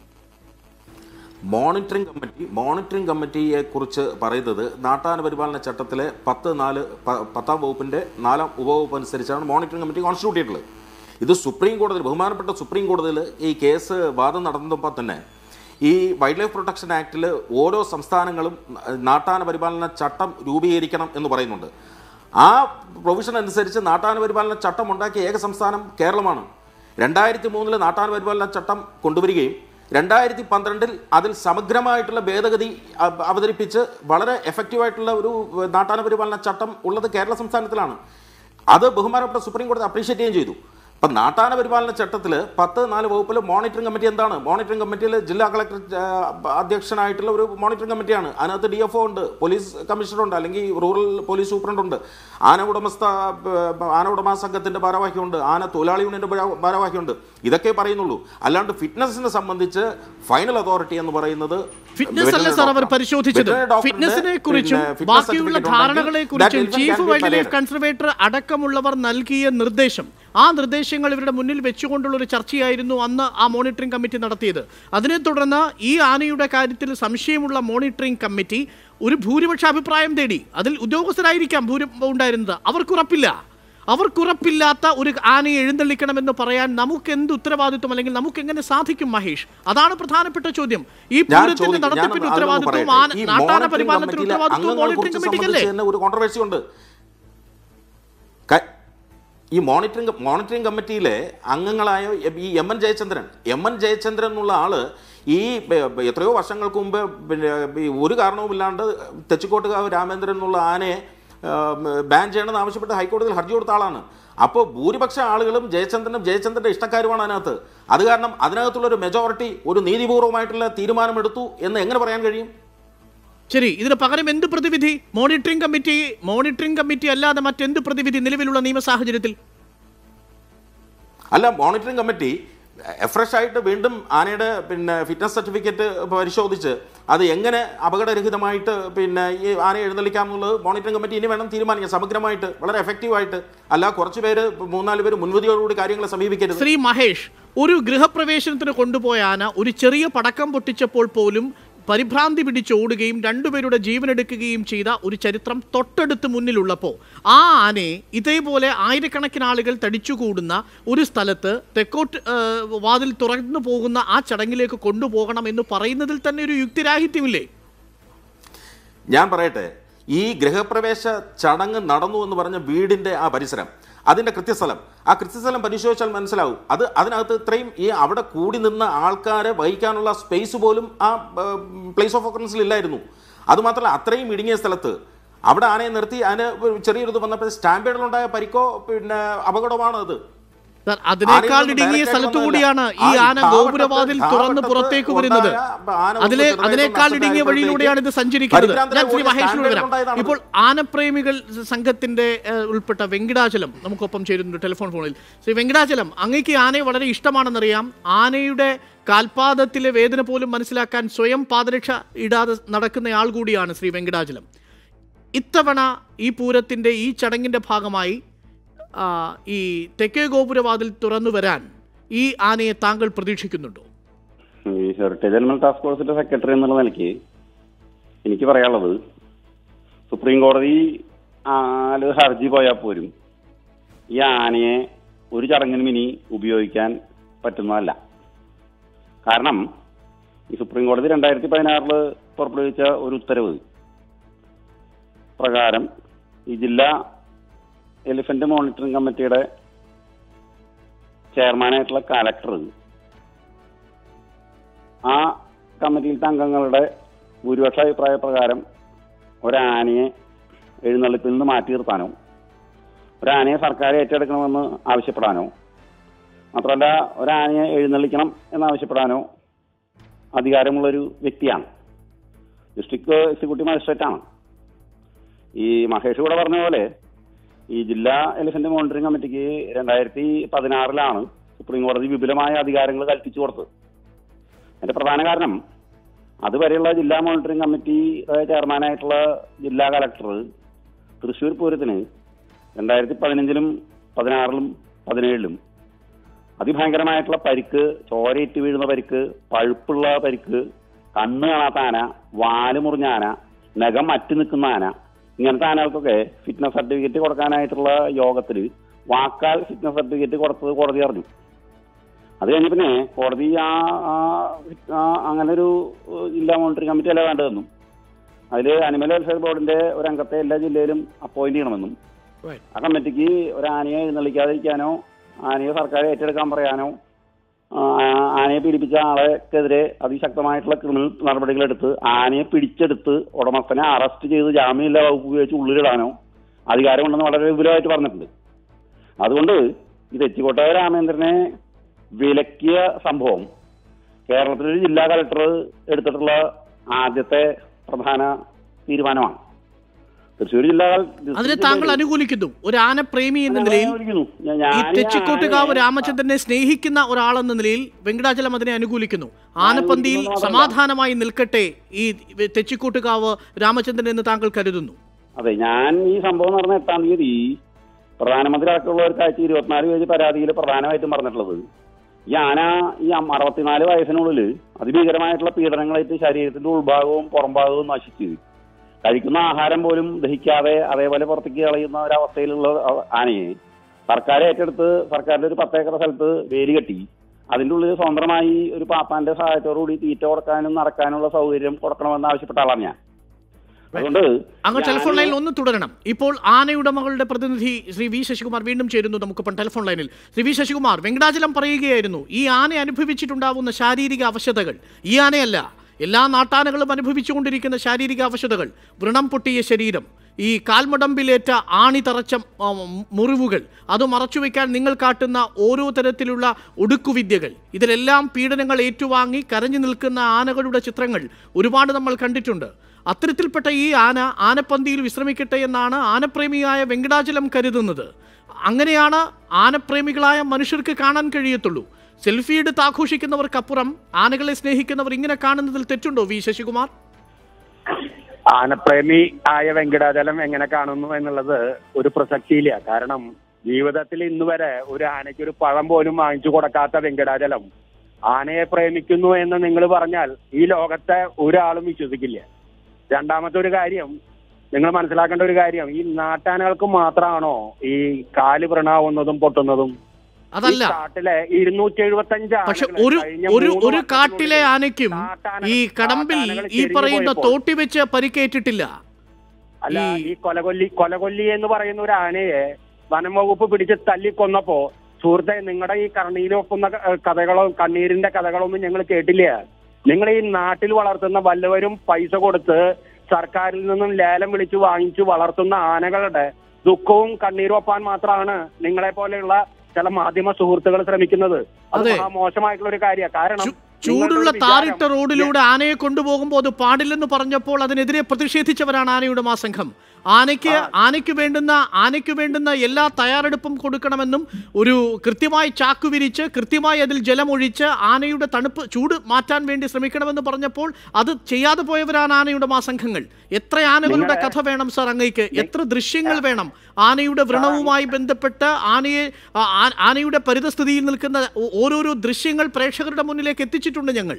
മോണിറ്ററിംഗ് കമ്മിറ്റി മോണിറ്ററിംഗ് കമ്മിറ്റിയെ കുറിച്ച് പറയുന്നത് നാട്ടാന പരിപാലന ചട്ടത്തിലെ പത്ത് നാല് പ- പത്താം വകുപ്പിന്റെ നാലാം ഉപവകുപ്പ് അനുസരിച്ചാണ് മോണിറ്ററിംഗ് കമ്മിറ്റി കോൺസ്റ്റിറ്റ്യൂട്ട് ചെയ്തിട്ടുള്ളത് ഇത് സുപ്രീം കോടതിയിൽ ബഹുമാനപ്പെട്ട സുപ്രീം കോടതിയിൽ ഈ കേസ് വാദം നടന്നപ്പോൾ തന്നെ ഈ വൈൽഡ് ലൈഫ് പ്രൊട്ടക്ഷൻ ആക്ടിൽ ഓരോ സംസ്ഥാനങ്ങളും നാട്ടാന പരിപാലന ചട്ടം രൂപീകരിക്കണം എന്ന് പറയുന്നുണ്ട് ആ പ്രൊവിഷൻ അനുസരിച്ച് നാട്ടാന പരിപാലന ചട്ടം ഉണ്ടാക്കിയ ഏക സംസ്ഥാനം കേരളമാണ് രണ്ടായിരത്തി മൂന്നില് നാട്ടാന പരിപാലന ചട്ടം കൊണ്ടുവരികയും രണ്ടായിരത്തി പന്ത്രണ്ടിൽ അതിൽ സമഗ്രമായിട്ടുള്ള ഭേദഗതി അ- അവതരിപ്പിച്ച് വളരെ എഫക്റ്റീവായിട്ടുള്ള ഒരു നാട്ടാന പരിപാലന ചട്ടം ഉള്ളത് കേരള സംസ്ഥാനത്തിലാണ് അത് ബഹുമാനപ്പെട്ട സുപ്രീം കോടതി അപ്രീഷിയേറ്റ് ചെയ്യുകയും ചെയ്തു അപ്പം നാട്ടാന പരിപാലന ചട്ടത്തിൽ പത്ത് നാല് വകുപ്പിൽ മോണിറ്ററിംഗ് കമ്മിറ്റി എന്താണ് മോണിറ്ററിംഗ് കമ്മിറ്റിയിൽ ജില്ലാ കളക്ടർ ആ, അധ്യക്ഷനായിട്ടുള്ള ഒരു മോണിറ്ററിംഗ് കമ്മിറ്റിയാണ് അതിനകത്ത് ഡി എഫ് ഒ ഉണ്ട് പോലീസ് കമ്മീഷണറുണ്ട് അല്ലെങ്കിൽ റൂറൽ പോലീസ് സൂപ്രണ്ടുണ്ട് ആന ഉടമസ്ഥ ആ, ആന ഉടമ സംഘത്തിന്റെ ഭാരവാഹിയുണ്ട് ആന തൊഴിലാളി യൂണിയന്റെ ഭാര- ഭാരവാഹിയുണ്ട് ഇതൊക്കെ പറയുന്നുള്ളൂ അല്ലാണ്ട് ഫിറ്റ്നസിനെ സംബന്ധിച്ച് ഫൈനൽ അതോറിറ്റി എന്ന് പറയുന്നത് ഫിറ്റ്നസ് അല്ല സാർ അവർ പരിശോധിച്ചത് ഫിറ്റ്നസിനെ കുറിച്ചും ബാക്കിയുള്ള ധാരണകളെ കുറിച്ചും ചീഫ് വൈൽഡ് ലൈഫ് കൺസർവേറ്റർ അടക്കമുള്ളവർ നൽകിയ നിർദ്ദേശം ആ നിർദ്ദേശങ്ങൾ ഇവരുടെ മുന്നിൽ വെച്ചുകൊണ്ടുള്ള ഒരു ചർച്ചയായിരുന്നു അന്ന് ആ മോണിറ്ററിംഗ് കമ്മിറ്റി നടത്തിയത് അതിനെ തുടർന്ന് ഈ ആനയുടെ കാര്യത്തിൽ സംശയമുള്ള മോണിറ്ററിംഗ് കമ്മിറ്റി ഒരു ഭൂരിപക്ഷ അഭിപ്രായം തേടി അതിൽ ഉദ്യോഗസ്ഥരായിരിക്കാം ഭൂരി ഉണ്ടായിരുന്നത് അവർക്കുറപ്പില്ല അവർക്കുറപ്പില്ലാത്ത ഒരു ആനയെ എഴുന്നള്ളിക്കണമെന്ന് പറയാൻ നമുക്ക് എന്ത് ഉത്തരവാദിത്വം അല്ലെങ്കിൽ നമുക്ക് എങ്ങനെ സാധിക്കും മഹേഷ് അതാണ് പ്രധാനപ്പെട്ട ചോദ്യം ഈ ഞാൻ പൂരത്തിന്റെ ചോദിക്കും, നടത്തിപ്പിന്റെ ഞാനൊന്ന് അതൊന്ന് ഉത്തരവാദിത്വം പറയട്ടെ. ആന- ഈ നാട്ടാന മോണിറ്ററിംഗ് പരിപാലനത്തിന്റെ കമ്മിറ്റിയിലെ ഉത്തരവാദിത്വം അംഗങ്ങളെ മോണിറ്ററിംഗ് കുറിച്ച് കമ്മിറ്റിക്കല്ലേ സംബന്ധിച്ച് തന്നെ ഒരു കോൺട്രവേഴ്സി ഉണ്ട് ക- ഈ മോണിറ്ററിംഗ് മോണിറ്ററിംഗ് കമ്മിറ്റിയിലെ അംഗങ്ങളായ ഈ M N Jayachandran M N Jayachandran എന്നുള്ള ആള് ഈ ബ- ബ- എത്രയോ വർഷങ്ങൾക്ക് മുമ്പ് പിന്നെ ഈ ഒരു കാരണവുമില്ലാണ്ട് തെച്ചിക്കോട്ടുകാവ് രാമേന്ദ്രൻ എന്നുള്ള ആനയെ ബാൻ ചെയ്യണമെന്ന് ആവശ്യപ്പെട്ട് ഹൈക്കോടതിയിൽ ഹർജി കൊടുത്ത ആളാണ് അപ്പോൾ ഭൂരിപക്ഷ ആളുകളും ജയചന്ദ്രനും ജയചന്ദ്രന്റെ ഇഷ്ടക്കാരുമാണ് അതിനകത്ത് അത് കാരണം അതിനകത്തുള്ള ഒരു മെജോറിറ്റി ഒരു നീതിപൂർവമായിട്ടുള്ള തീരുമാനമെടുത്തു എന്ന് എങ്ങനെ പറയാൻ കഴിയും ശരി ഇതിന് പകരം എന്ത് പ്രതിവിധി മോണിറ്ററിംഗ് കമ്മിറ്റി മോണിറ്ററിംഗ് കമ്മിറ്റി അല്ലാതെ മറ്റെന്ത് പ്രതിവിധി നിലവിലുള്ള നിയമ സാഹചര്യത്തിൽ അല്ല മോണിറ്ററിംഗ് കമ്മിറ്റി ഫ്രഷ് ആയിട്ട് വീണ്ടും ആനയുടെ പിന്നെ ഫിറ്റ്നസ് സർട്ടിഫിക്കറ്റ് പരിശോധിച്ച് അത് എങ്ങനെ അപകടരഹിതമായിട്ട് പിന്നെ ഈ ആനയെ എഴുന്നള്ളിക്കാം എന്നുള്ളത് മോണിറ്ററിംഗ് കമ്മിറ്റി ഇനി വേണം തീരുമാനിക്കാം സമഗ്രമായിട്ട് വളരെ എഫക്റ്റീവായിട്ട് അല്ല കുറച്ച് പേര് മൂന്നാല് പേര് മുൻവിധിയോടുകൂടി കാര്യങ്ങളെ സമീപിക്കരുത് ശ്രീ മഹേഷ് ഒരു ഗൃഹപ്രവേശനത്തിന് കൊണ്ടുപോയ ആന ഒരു ചെറിയ പടക്കം പൊട്ടിച്ചപ്പോൾ പോലും പരിഭ്രാന്തി പിടിച്ചോടുകയും രണ്ടുപേരുടെ ജീവനെടുക്കുകയും ചെയ്ത ഒരു ചരിത്രം തൊട്ടടുത്ത് മുന്നിലുള്ളപ്പോൾ ആ ആനയെ ഇതേപോലെ ആയിരക്കണക്കിന് ആളുകൾ തടിച്ചുകൂടുന്ന ഒരു സ്ഥലത്ത് തെക്കോട്ട് ആ, വാതിൽ തുറന്നു പോകുന്ന ആ ചടങ്ങിലേക്ക് കൊണ്ടുപോകണം എന്ന് പറയുന്നതിൽ തന്നെ ഒരു യുക്തിരാഹിത്യമില്ലേ ഞാൻ പറയട്ടെ ഈ ഗൃഹപ്രവേശ ചടങ്ങ് നടന്നു എന്ന് പറഞ്ഞ വീടിന്റെ ആ പരിസരം അതിന്റെ കൃത്യസ്ഥലം ആ കൃത്യസ്ഥലം പരിശോധിച്ചാൽ മനസ്സിലാവും അത് അതിനകത്ത് ഇത്രയും ഈ അവിടെ കൂടി നിന്ന ആൾക്കാരെ വഹിക്കാനുള്ള സ്പേസ് പോലും ആ പ്ലേസ് ഓഫ് ഓക്കറൻസിൽ ഇല്ലായിരുന്നു അതുമാത്രമല്ല അത്രയും ഇടുങ്ങിയ സ്ഥലത്ത് അവിടെ ആനയെ നിർത്തി അതിന് ഒരു ചെറിയൊരു ഇത് വന്നപ്പോൾ സ്റ്റാമ്പേഡിലുണ്ടായ പരിക്കോ പിന്നെ അപകടമാണ് അത് സാർ അതിനേക്കാൾ ആനയൊന്നും ഇടുങ്ങിയ direct സ്ഥലത്തു ആയിട്ട് കൂടിയാണ് ഈ വന്നതല്ല. ആന ആ ഗോപുരവാതിൽ ധാവട്ടത്ത് തുറന്ന് പുറത്തേക്ക് വരുന്നത് ഉണ്ടായ ആന ഒന്ന് അതിലെ ചെറുതായിട്ട് അതിനേക്കാൾ ഒന്ന് ഇടുങ്ങിയ വഴിയിലൂടെയാണ് ഇത് സഞ്ചരിക്കുന്നത് പരിഭ്രാന്തരായ ഞാൻ ശ്രീ ഓടിയ മഹേഷിനോട് വരാം സ്റ്റാൻഡേർഡിലുണ്ടായതാണത്. ഇപ്പോൾ ആനപ്രേമികൾ സംഘത്തിന്റെ ഏഹ്, ഉൾപ്പെട്ട വെങ്കിടാചലം നമുക്കൊപ്പം ചേരുന്നുണ്ട് ടെലിഫോൺ ഫോണിൽ ശ്രീ വെങ്കിടാചലം അങ്ങേക്ക് ആനയെ വളരെ ഇഷ്ടമാണെന്നറിയാം ആനയുടെ കാൽപാദത്തിലെ വേദന പോലും മനസ്സിലാക്കാൻ സ്വയം പാദരക്ഷ ഇടാതെ നടക്കുന്ന ആൾ കൂടിയാണ് ശ്രീ വെങ്കിടാചലം ഇത്തവണ ഈ പൂരത്തിന്റെ ഈ ചടങ്ങിന്റെ ഭാഗമായി ആ, ഈ തെക്കേ ഗോപുരവാതിൽ തുറന്നു വരാൻ ഈ ആനയെ താങ്കൾ പ്രതീക്ഷിക്കുന്നുണ്ടോ ഈ ഹെറിറ്റേജ് എലമെന്റ് ടാസ്ക് ഫോഴ്സിന്റെ സെക്രട്ടറി എന്നുള്ള നിലയ്ക്ക് എനിക്ക് പറയാനുള്ളത് സുപ്രീം കോടതി ആല് ഹർജി പോയാൽ പോലും ഈ ആനയെ ഒരു ചടങ്ങിനും ഇനി ഉപയോഗിക്കാൻ പറ്റുന്നതല്ല കാരണം ഈ സുപ്രീം കോടതി രണ്ടായിരത്തി പതിനാറില് പുറപ്പെടുവിച്ച ഒരു ഉത്തരവ് പ്രകാരം ഈ ജില്ലാ എലിഫന്റ് മോണിറ്ററിംഗ് കമ്മിറ്റിയുടെ ചെയർമാനായിട്ടുള്ള കലക്ടർ ആ കമ്മിറ്റിയിലത്തെ അംഗങ്ങളുടെ ഭൂരിപക്ഷ അഭിപ്രായ പ്രകാരം ഒരാനയെ എഴുന്നള്ളിപ്പിൽ നിന്ന് മാറ്റി നിർത്താനോ ഒരാനയെ സർക്കാർ ഏറ്റെടുക്കണമെന്ന് ആവശ്യപ്പെടാനോ മാത്രമല്ല ഒരാനയെ എഴുന്നള്ളിക്കണം എന്നാവശ്യപ്പെടാനോ അധികാരമുള്ളൊരു വ്യക്തിയാണ് ഡിസ്ട്രിക്ട് എക്സിക്യൂട്ടീവ് മജിസ്ട്രേറ്റ് ആണ് ഈ മഹേഷ് കൂടെ പറഞ്ഞ പോലെ ഈ ജില്ലാ എലിഫന്റ് മോണിറ്ററിംഗ് കമ്മിറ്റിക്ക് രണ്ടായിരത്തി പതിനാറിലാണ് സുപ്രീം കോടതി വിപുലമായ അധികാരങ്ങൾ കൽപ്പിച്ചു കൊടുത്തത് അതിന്റെ പ്രധാന കാരണം അതുവരെയുള്ള ജില്ലാ മോണിറ്ററിംഗ് കമ്മിറ്റി ചെയർമാനായിട്ടുള്ള ജില്ലാ കളക്ടർ തൃശ്ശൂർ പൂരത്തിന് രണ്ടായിരത്തി പതിനഞ്ചിലും പതിനാറിലും പതിനേഴിലും അതിഭയങ്കരമായിട്ടുള്ള പരിക്ക് ചോരയിട്ട് വീഴുന്ന പരിക്ക് പഴുപ്പുള്ള പരിക്ക് കണ്ണ് കാണാത്ത ആന വാല് മുറിഞ്ഞ ആന നഖം അറ്റി നിൽക്കുന്ന ആന ഇങ്ങനത്തെ ആനകൾക്കൊക്കെ ഫിറ്റ്നസ് സർട്ടിഫിക്കറ്റ് കൊടുക്കാനായിട്ടുള്ള യോഗത്തിൽ വാക്കാൽ ഫിറ്റ്നസ് സർട്ടിഫിക്കറ്റ് കൊടുത്തത് കോടതി അറിഞ്ഞു അത് കഴിഞ്ഞ പിന്നെ കോടതി ആ ആ- ആ അങ്ങനെ ഒരു ഏഹ്, ജില്ലാ മോണിറ്ററിംഗ് കമ്മിറ്റി അല്ല വേണ്ടതെന്നും അതിൽ അനിമൽ വെൽഫെയർ ബോർഡിന്റെ ഒരു അംഗത്തെ എല്ലാ ജില്ലയിലും അപ്പോയിന്റ് ചെയ്യണമെന്നും ആ കമ്മിറ്റിക്ക് ഒരു ആനയെ എഴുന്നള്ളിക്കാതിരിക്കാനോ ആനയെ സർക്കാർ ഏറ്റെടുക്കാൻ പറയാനോ ആ, ആനയെ പീഡിപ്പിച്ച ആളെക്കെതിരെ അതിശക്തമായിട്ടുള്ള ക്രിമിനൽ നടപടികളെടുത്ത് ആനയെ പിടിച്ചെടുത്ത് ഉടമസ്ഥനെ അറസ്റ്റ് ചെയ്ത് ജാമ്യമില്ല വകുപ്പ് ഉപയോഗിച്ച് ഉള്ളിലിടാനോ അധികാരമുണ്ടെന്ന് വളരെ വിപുലമായിട്ട് പറഞ്ഞിട്ടുണ്ട് അതുകൊണ്ട് ഈ തെച്ചിക്കോട്ട രാമേന്ദ്രനെ വിലക്കിയ സംഭവം കേരളത്തിലൊരു ജില്ലാ കളക്ടർ എടുത്തിട്ടുള്ള ആദ്യത്തെ പ്രധാന തീരുമാനമാണ് തൃശ്ശൂർ ജില്ലാ അതിനെ താങ്കൾ അനുകൂലിക്കുന്നു ഒരു ആനപ്രേമി എന്ന നിലയിൽ ഞാൻ- ഈ ഞാൻ ഈ തെച്ചിക്കോട്ടുകാവ് ആനയെ- രാമചന്ദ്രനെ സ്നേഹിക്കുന്ന ഒരാളെന്ന നിലയിൽ വെങ്കടാചലം അതിനെ അനുകൂലിക്കുന്നു ആനപ്പന്തിയിൽ സമാധാനമായി നിൽക്കട്ടെ ഈ തെച്ചിക്കോട്ടുകാവ് രാമചന്ദ്രൻ എന്ന് താങ്കൾ കരുതുന്നു അതെ ഞാൻ ഈ സംഭവം നടന്ന എട്ടാം തീയതി പ്രധാനമന്ത്രി അടക്കമുള്ളവർക്ക് അയച്ച ഇരുപത്തിനാല് പേജ് പരാതിയിൽ പ്രധാനമായിട്ടും പറഞ്ഞിട്ടുള്ളത് ഈ ആന ഈ അം- അറുപത്തിനാല് വയസ്സിനുള്ളിൽ അതിഭീകരമായിട്ടുള്ള പീഡനങ്ങളായിട്ട് ശരീരത്തിന്റെ ഉൾഭാഗവും പുറംഭാഗവും നശിച്ച് കഴിക്കുന്ന ആഹാരം പോലും ദഹിക്കാതെ അതേപോലെ പുറത്തേക്ക് കളയുന്ന ഒരവസ്ഥയിലുള്ള അവ- ആനയെ സർക്കാർ ഏറ്റെടുത്ത് സർക്കാരിന്റെ ഒരു പത്തേക്കർ സ്ഥലത്ത് വേലി കെട്ടി അതിന്റെ ഉള്ളിൽ സ്വതന്ത്രമായി ഒരു പാപ്പാന്റെ സഹായത്തോടുകൂടി തീറ്റ കൊടുക്കാനും നടക്കാനുള്ള സൗകര്യം കൊടുക്കണമെന്ന് ആവശ്യപ്പെട്ട ആളാണ് ഞാൻ അതുകൊണ്ട് അങ്ങ് ഈ ടെലിഫോൺ ആനയെ- ലൈനിൽ ഒന്ന് തുടരണം ഇപ്പോൾ ആനയുടമകളുടെ പ്രതിനിധി ശ്രീ വി ശശികുമാർ വീണ്ടും ചേരുന്നു നമുക്കിപ്പം ടെലിഫോൺ ലൈനിൽ ശ്രീ വി ശശികുമാർ വെങ്കടാചലം പറയുകയായിരുന്നു ഈ ആന അനുഭവിച്ചിട്ടുണ്ടാവുന്ന ശാരീരിക അവശതകൾ ഈ ആനയല്ല എല്ലാ നാട്ടാനകളും അനുഭവിച്ചുകൊണ്ടിരിക്കുന്ന ശാരീരിക അവശതകൾ വ്രണം പൊട്ടിയ ശരീരം ഈ കാൽമടമ്പിലേറ്റ ആണി തറച്ച ആ, മുറിവുകൾ അത് മറച്ചുവെക്കാൻ നിങ്ങൾ കാട്ടുന്ന ഓരോ തരത്തിലുള്ള ഒടുക്കുവിദ്യകൾ ഇതിലെല്ലാം പീഡനങ്ങൾ ഏറ്റുവാങ്ങി കരഞ്ഞു നിൽക്കുന്ന ആനകളുടെ ചിത്രങ്ങൾ ഒരുപാട് നമ്മൾ കണ്ടിട്ടുണ്ട് അത്തരത്തിൽപ്പെട്ട ഈ ആന ആനപ്പന്തിയിൽ വിശ്രമിക്കട്ടെ എന്നാണ് ആനപ്രേമിയായ വെങ്കടാചലം കരുതുന്നത് അങ്ങനെയാണ് ആനപ്രേമികളായ മനുഷ്യർക്ക് കാണാൻ കഴിയത്തുള്ളൂ സെൽഫി എടുത്ത് ആഘോഷിക്കുന്നവർക്കപ്പുറം ആനകളെ സ്നേഹിക്കുന്നവർ ഇങ്ങനെ കാണുന്നതിൽ തെറ്റുണ്ടോ വി ശശികുമാർ ആനപ്രേമി ആയ വെങ്കടാചലം എങ്ങനെ കാണുന്നു എന്നുള്ളത് ഒരു പ്രസക്തിയില്ല കാരണം ജീവിതത്തിൽ ഇന്ന് വരെ ഒരു ആനയ്ക്ക് ഒരു പഴം പോലും വാങ്ങിച്ചു കൊടുക്കാത്ത വെങ്കടാചലം ആനയെ പ്രേമിക്കുന്നു എന്ന് നിങ്ങൾ പറഞ്ഞാൽ ഈ ലോകത്തെ ഒരാളും വിശ്വസിക്കില്ല രണ്ടാമത്തെ ഒരു കാര്യം നിങ്ങൾ മനസ്സിലാക്കേണ്ട ഒരു കാര്യം ഈ നാട്ടാനകൾക്ക് മാത്രമാണോ ഈ കാല് വ്രണാവുന്നതും പൊട്ടുന്നതും അതല്ല ഈ കാട്ടിലെ ഇരുന്നൂറ്റി എഴുപത്തി അഞ്ച് പക്ഷെ ഒരു ഒരു ഒരു കാട്ടിലെ ആനയ്ക്കും ഈ കടമ്പിൽ ഈ പറയുന്ന തോട്ടി വെച്ച് പരിക്കേറ്റിട്ടില്ല അല്ല ഈ കൊലകൊല്ലി കൊലകൊല്ലി എന്ന് പറയുന്ന ഒരു ആനയെ വനം വകുപ്പ് പിടിച്ച് തല്ലിക്കൊന്നപ്പോ സുഹൃത്തെ നിങ്ങളുടെ ഈ കണ്ണീരൊക്കുന്ന ക- കഥകളോ കണ്ണീരിന്റെ കഥകളൊന്നും ഞങ്ങൾ കേട്ടില്ല നിങ്ങൾ ഈ നാട്ടിൽ വളർത്തുന്ന വല്ലവരും പൈസ കൊടുത്ത് സർക്കാരിൽ നിന്നും ലേലം വിളിച്ച് വാങ്ങിച്ചു വളർത്തുന്ന ആനകളുടെ ദുഃഖവും കണ്ണീരും ഒപ്പാൻ മാത്രമാണ് നിങ്ങളെ പോലെയുള്ള ചില മാധ്യമ സുഹൃത്തുക്കൾ ശ്രമിക്കുന്നത് അത് അതെ. മോശമായിട്ടുള്ള ഒരു കാര്യമാണ് കാരണം ചൂടുള്ള നിങ്ങളുടെ ഒരു താറിട്ട വിചാരം- റോഡിലൂടെ ആനയെ കൊണ്ടുപോകുമ്പോൾ അത് പാടില്ലെന്ന് പറഞ്ഞപ്പോൾ അതിനെതിരെ പ്രതിഷേധിച്ചവരാണ് ആനയുടെ ആ സംഘം ആനയ്ക്ക് ആനയ്ക്ക് വേണ്ടുന്ന ആനയ്ക്ക് വേണ്ടുന്ന എല്ലാ തയ്യാറെടുപ്പും കൊടുക്കണമെന്നും ഒരു കൃത്യമായി ചാക്കു വിരിച്ച് കൃത്യമായി അതിൽ ജലമൊഴിച്ച് ആനയുടെ തണുപ്പ് ചൂട് മാറ്റാൻ വേണ്ടി ശ്രമിക്കണമെന്ന് പറഞ്ഞപ്പോൾ അത് ചെയ്യാതെ പോയവരാണ് ആനയുടെ ആ സംഘങ്ങൾ എത്ര ആനകളുടെ നിങ്ങളെ- കഥ വേണം സാർ അങ്ങേക്ക് എത്ര ദൃശ്യങ്ങൾ വേണം ആനയുടെ വ്രണവുമായി ബന്ധപ്പെട്ട് ആനയെ ആ- ആ- ആനയുടെ പരിതസ്ഥിതിയിൽ നിൽക്കുന്ന ഓ- ഓരോരോ ദൃശ്യങ്ങൾ പ്രേക്ഷകരുടെ മുന്നിലേക്ക് എത്തിച്ചിട്ടുണ്ട് ഞങ്ങൾ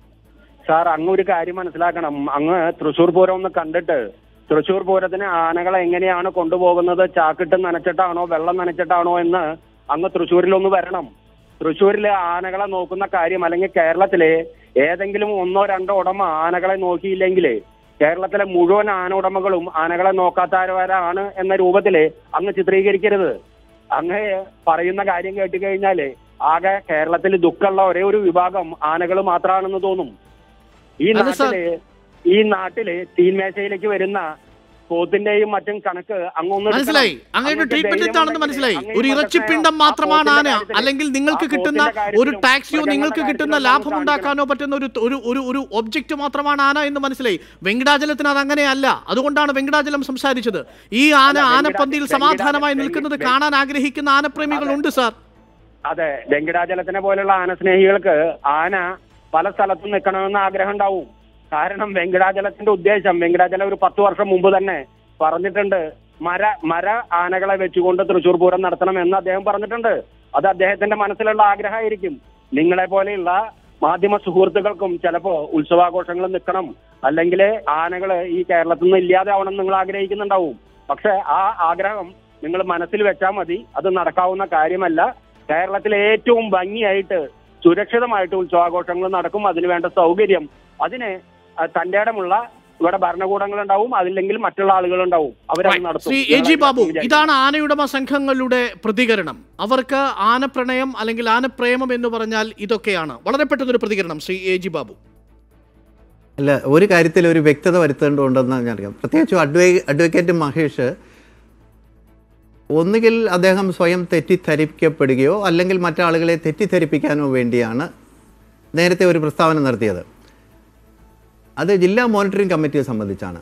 സാർ അങ്ങ് ഒരു കാര്യം മനസ്സിലാക്കണം അങ്ങ് തൃശൂർ പൂരം ഒന്ന് കണ്ടിട്ട് തൃശൂർ പൂരത്തിന് ആനകളെ എങ്ങനെയാണ് കൊണ്ടുപോകുന്നത് ചാക്കിട്ട് നനച്ചിട്ടാണോ വെള്ളം നനച്ചിട്ടാണോ എന്ന് അങ്ങ് തൃശ്ശൂരിലൊന്ന് വരണം തൃശ്ശൂരിലെ ആനകളെ നോക്കുന്ന കാര്യം അല്ലെങ്കിൽ കേരളത്തിലെ ഏതെങ്കിലും ഒന്നോ രണ്ടോ ഉടമ ആനകളെ നോക്കിയില്ലെങ്കിൽ കേരളത്തിലെ മുഴുവൻ ആന ഉടമകളും ആനകളെ നോക്കാത്തവരാണ് എന്ന രൂപത്തില് അങ്ങ് ചിത്രീകരിക്കരുത് അങ്ങ് പറയുന്ന കാര്യം കേട്ട് കഴിഞ്ഞാല് ആകെ കേരളത്തിൽ ദുഃഖമുള്ള ഒരേ ഒരു വിഭാഗം ആനകൾ മാത്രമാണെന്ന് തോന്നും ഈ അല്ല സാർ. നാട്ടില് ഈ നാട്ടില് തീന്മേശയിലേക്ക് വരുന്ന പോത്തിന്റെയും മറ്റും കണക്ക് അങ്ങൊന്ന് എടുക്കണം. മനസ്സിലായി അങ്ങയുടെ അങ്ങക്ക് ട്രീറ്റ്മെന്റ് ധൈര്യം എന്താണെന്ന് ഉണ്ടെങ്കിൽ മനസ്സിലായി അങ്ങ് ഈ ഒരു മതത്തെ ഇറച്ചിപ്പിണ്ടം ആ മാത്രമാണ് പോത്തിന്റെ ആന കാര്യത്തില് അല്ലെങ്കിൽ നിങ്ങൾക്ക് ആ കിട്ടുന്ന പോത്തിന്റെ ഒരു കാര്യത്തിലും ടാക്സിയോ മൃഗങ്ങളുടെ നിങ്ങൾക്ക് കിട്ടുന്ന കാര്യത്തിലും ലാഭം ഒന്ന് ഉണ്ടാക്കാനോ പറ്റുന്ന ഒരു ഒരു ഒരു ഒരു ഒബ്ജക്റ്റ് മാത്രമാണ് ആന എന്ന് മനസ്സിലായി വെങ്കടാചലത്തിന് അത് അങ്ങനെയല്ല അതുകൊണ്ടാണ് വെങ്കടാചലം സംസാരിച്ചത് ഈ ആന അല്ല, വെങ്കടാ- ആനപ്പന്തിയിൽ സമാധാനമായി വെങ്കടാ- നിൽക്കുന്നത് വെങ്ക- കാണാൻ ആഗ്രഹിക്കുന്ന ആനപ്രേമികളുണ്ട് സാർ അതെ വെങ്കടാചലത്തിനെ പോലുള്ള ആനസ്നേഹികൾക്ക് ആന പല സ്ഥലത്തും നിൽക്കണമെന്ന് ആഗ്രഹം ഉണ്ടാവും കാരണം വെങ്കടാചലത്തിന്റെ ഉദ്ദേശം വെങ്കടാചലം ഒരു പത്ത് വർഷം മുമ്പ് തന്നെ പറഞ്ഞിട്ടുണ്ട് മര മര ആനകളെ വെച്ചുകൊണ്ട് തൃശൂർ പൂരം നടത്തണം എന്ന് അദ്ദേഹം പറഞ്ഞിട്ടുണ്ട് അത് അദ്ദേഹത്തിന്റെ മനസ്സിലുള്ള ആഗ്രഹമായിരിക്കും നിങ്ങളെ പോലെയുള്ള മാധ്യമ സുഹൃത്തുക്കൾക്കും ചിലപ്പോ ഉത്സവാഘോഷങ്ങൾ നിൽക്കണം അല്ലെങ്കിൽ ആനകള് ഈ കേരളത്തിൽ നിന്ന് ഇല്ലാതെ ആവണം നിങ്ങൾ ആഗ്രഹിക്കുന്നുണ്ടാവും പക്ഷെ ആ ആഗ്രഹം നിങ്ങൾ മനസ്സിൽ വെച്ചാൽ മതി അത് നടക്കാവുന്ന കാര്യമല്ല കേരളത്തിലെ ഏറ്റവും ഭംഗിയായിട്ട് സുരക്ഷിതമായിട്ട് ഉത്സവാഘോഷങ്ങൾ നടക്കും അതിന് വേണ്ട സൗകര്യം അതിന് അഹ് തന്റെ ഇടമുള്ള ഇവിടെ ഭരണകൂടങ്ങൾ ഉണ്ടാവും അതില്ലെങ്കിൽ മറ്റുള്ള ആളുകൾ ഉണ്ടാവും അവരത് നടത്തും ശ്രീ എ ജി ബാബു ഇതാണ് ആനയുടമ സംഘങ്ങളുടെ പ്രതികരണം അവർക്ക് ആനപ്രണയം അല്ലെങ്കിൽ ആനപ്രേമം എന്ന് പറഞ്ഞാൽ ഇതൊക്കെയാണ് വളരെ പെട്ടെന്നൊരു പ്രതികരണം ശ്രീ എ ജി ബാബു അല്ല ഒരു കാര്യത്തിൽ ഒരു വ്യക്തത വരുത്തേണ്ടതുണ്ടെന്ന് ഞാൻ അറിയാം പ്രത്യേകിച്ചും അഡ്വേ അഡ്വക്കേറ്റ് മഹേഷ് ഒന്നുകിൽ അദ്ദേഹം സ്വയം തെറ്റിദ്ധരിക്കപ്പെടുകയോ അല്ലെങ്കിൽ മറ്റാളുകളെ തെറ്റിദ്ധരിപ്പിക്കാനോ വേണ്ടിയാണ് നേരത്തെ ഒരു പ്രസ്താവന നടത്തിയത് അത് ജില്ലാ മോണിറ്ററിംഗ് കമ്മിറ്റിയെ സംബന്ധിച്ചാണ്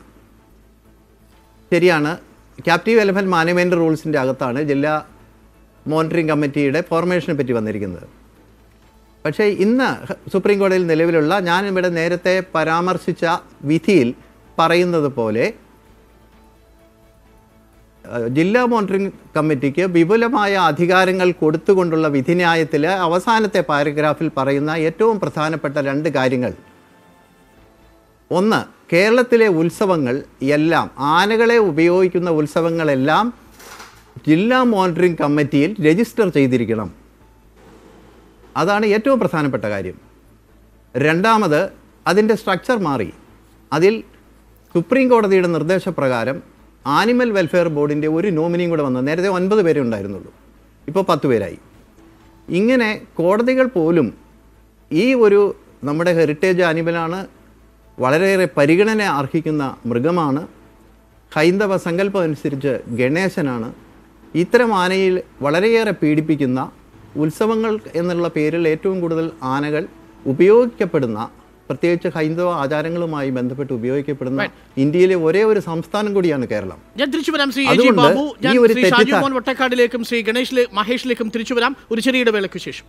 ശരിയാണ് ക്യാപ്റ്റീവ് എലഫൻറ്റ് മാനേജ്മെൻറ്റ് റൂൾസിൻ്റെ അകത്താണ് ജില്ലാ മോണിറ്ററിംഗ് കമ്മിറ്റിയുടെ ഫോർമേഷനെ പറ്റി വന്നിരിക്കുന്നത് പക്ഷേ ഇന്ന് സുപ്രീം കോടതിയിൽ നിലവിലുള്ള ഞാൻ ഇവിടെ നേരത്തെ പരാമർശിച്ച വിധിയിൽ പറയുന്നത് പോലെ ഏഹ്, ജില്ലാ മോണിറ്ററിംഗ് കമ്മിറ്റിക്ക് വിപുലമായ അധികാരങ്ങൾ കൊടുത്തുകൊണ്ടുള്ള വിധിന്യായത്തിൽ അവസാനത്തെ പാരഗ്രാഫിൽ പറയുന്ന ഏറ്റവും പ്രധാനപ്പെട്ട രണ്ട് കാര്യങ്ങൾ ഒന്ന് കേരളത്തിലെ ഉത്സവങ്ങൾ എല്ലാം ആനകളെ ഉപയോഗിക്കുന്ന ഉത്സവങ്ങളെല്ലാം ജില്ലാ മോണിറ്ററിംഗ് കമ്മിറ്റിയിൽ രജിസ്റ്റർ ചെയ്തിരിക്കണം അതാണ് ഏറ്റവും പ്രധാനപ്പെട്ട കാര്യം രണ്ടാമത് അതിൻ്റെ സ്ട്രക്ചർ മാറി അതിൽ സുപ്രീം കോടതിയുടെ നിർദ്ദേശപ്രകാരം ആനിമൽ വെൽഫെയർ ബോർഡിൻ്റെ ഒരു നോമിനിയും കൂടെ വന്നു നേരത്തെ ഒൻപത് പേരേ ഉണ്ടായിരുന്നുള്ളൂ ഇപ്പോൾ പത്ത് പേരായി ഇങ്ങനെ കോടതികൾ പോലും ഈ ഒരു നമ്മുടെ ഹെറിറ്റേജ് ആനിമലാണ് വളരെയേറെ പരിഗണന അർഹിക്കുന്ന മൃഗമാണ് ഹൈന്ദവ സങ്കല്പം അനുസരിച്ച് ഗണേശനാണ് ഇത്തരം ആനയിൽ വളരെയേറെ പീഡിപ്പിക്കുന്ന ഉത്സവങ്ങൾ എന്നുള്ള പേരിൽ ഏറ്റവും കൂടുതൽ ആനകൾ ഉപയോഗിക്കപ്പെടുന്ന പ്രത്യേകിച്ച് ഹൈന്ദവ ആചാരങ്ങളുമായി ബന്ധപ്പെട്ട് ഉപയോഗിക്കപ്പെടുന്ന ഇന്ത്യയിലെ ഒരേ ഒരു സംസ്ഥാനം കൂടിയാണ് കേരളം ഞാൻ തിരിച്ചു വരാം ശ്രീ എ ജി അതുകൊണ്ട് ബാബു ഞാൻ ഈ ഒരു ശ്രീ ഷാജു തെറ്റിദ്ധാ- മോൻ വട്ടക്കാടിലേക്കും ശ്രീ ഗണേഷിലെ മഹേഷിലേക്കും തിരിച്ചു വരാം ഒരു ചെറിയ ഇടവേളയ്ക്ക് ശേഷം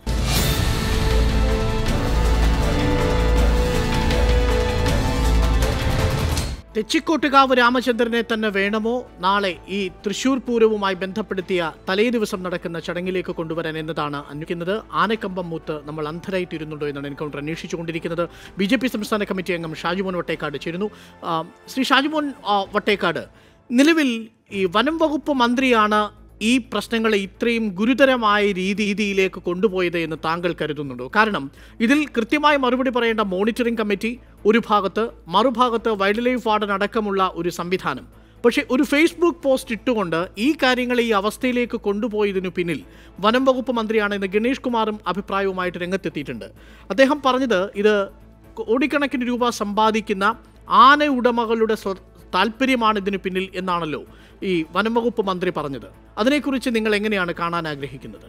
തെച്ചിക്കോട്ടുകാവ് രാമചന്ദ്രനെ തന്നെ വേണമോ നാളെ ഈ തൃശൂർ പൂരവുമായി ബന്ധപ്പെടുത്തിയ തലേ ദിവസം നടക്കുന്ന ചടങ്ങിലേക്ക് കൊണ്ടുവരാൻ എന്നതാണ് അന്വേഷിക്കുന്നത് ആനക്കമ്പം മൂത്ത് നമ്മൾ അന്ധരായിട്ടിരുന്നുണ്ടോ എന്നാണ് എൻകൗണ്ടർ അന്വേഷിച്ചുകൊണ്ടിരിക്കുന്നത് ബി ജെ പി സംസ്ഥാന കമ്മിറ്റി അംഗം ഷാജുമോൻ വട്ടേക്കാട് ചേരുന്നു ആ, ശ്രീ ഷാജുമോൻ ആ, വട്ടേക്കാട് നിലവിൽ ഈ വനം വകുപ്പ് മന്ത്രിയാണ് ഈ പ്രശ്നങ്ങളെ ഇത്രയും ഗുരുതരമായ രീതി രീതിയിലേക്ക് കൊണ്ടുപോയത് എന്ന് താങ്കൾ കരുതുന്നുണ്ടോ കാരണം ഇതിൽ കൃത്യമായി മറുപടി പറയേണ്ട മോണിറ്ററിംഗ് കമ്മിറ്റി ഒരു ഭാഗത്ത് മറുഭാഗത്ത് വൈൽഡ് ലൈഫ് വാർഡൻ അടക്കമുള്ള ഒരു സംവിധാനം പക്ഷേ ഒരു ഫേസ്ബുക്ക് പോസ്റ്റ് ഇട്ടുകൊണ്ട് ഈ കാര്യങ്ങളെ ഈ അവസ്ഥയിലേക്ക് കൊണ്ടുപോയതിനു പിന്നിൽ വനം വകുപ്പ് മന്ത്രിയാണെന്ന് ഗണേഷ് കുമാറും അഭിപ്രായവുമായിട്ട് രംഗത്തെത്തിയിട്ടുണ്ട് അദ്ദേഹം പറഞ്ഞത് ഇത് കോടിക്കണക്കിന് രൂപ സമ്പാദിക്കുന്ന ആന ഉടമകളുടെ സ്വ താല്പര്യമാണ് ഇതിന് പിന്നിൽ എന്നാണല്ലോ ഈ വനം വകുപ്പ് മന്ത്രി പറഞ്ഞത് അതിനെക്കുറിച്ച് നിങ്ങൾ എങ്ങനെയാണ് കാണാൻ ആഗ്രഹിക്കുന്നത്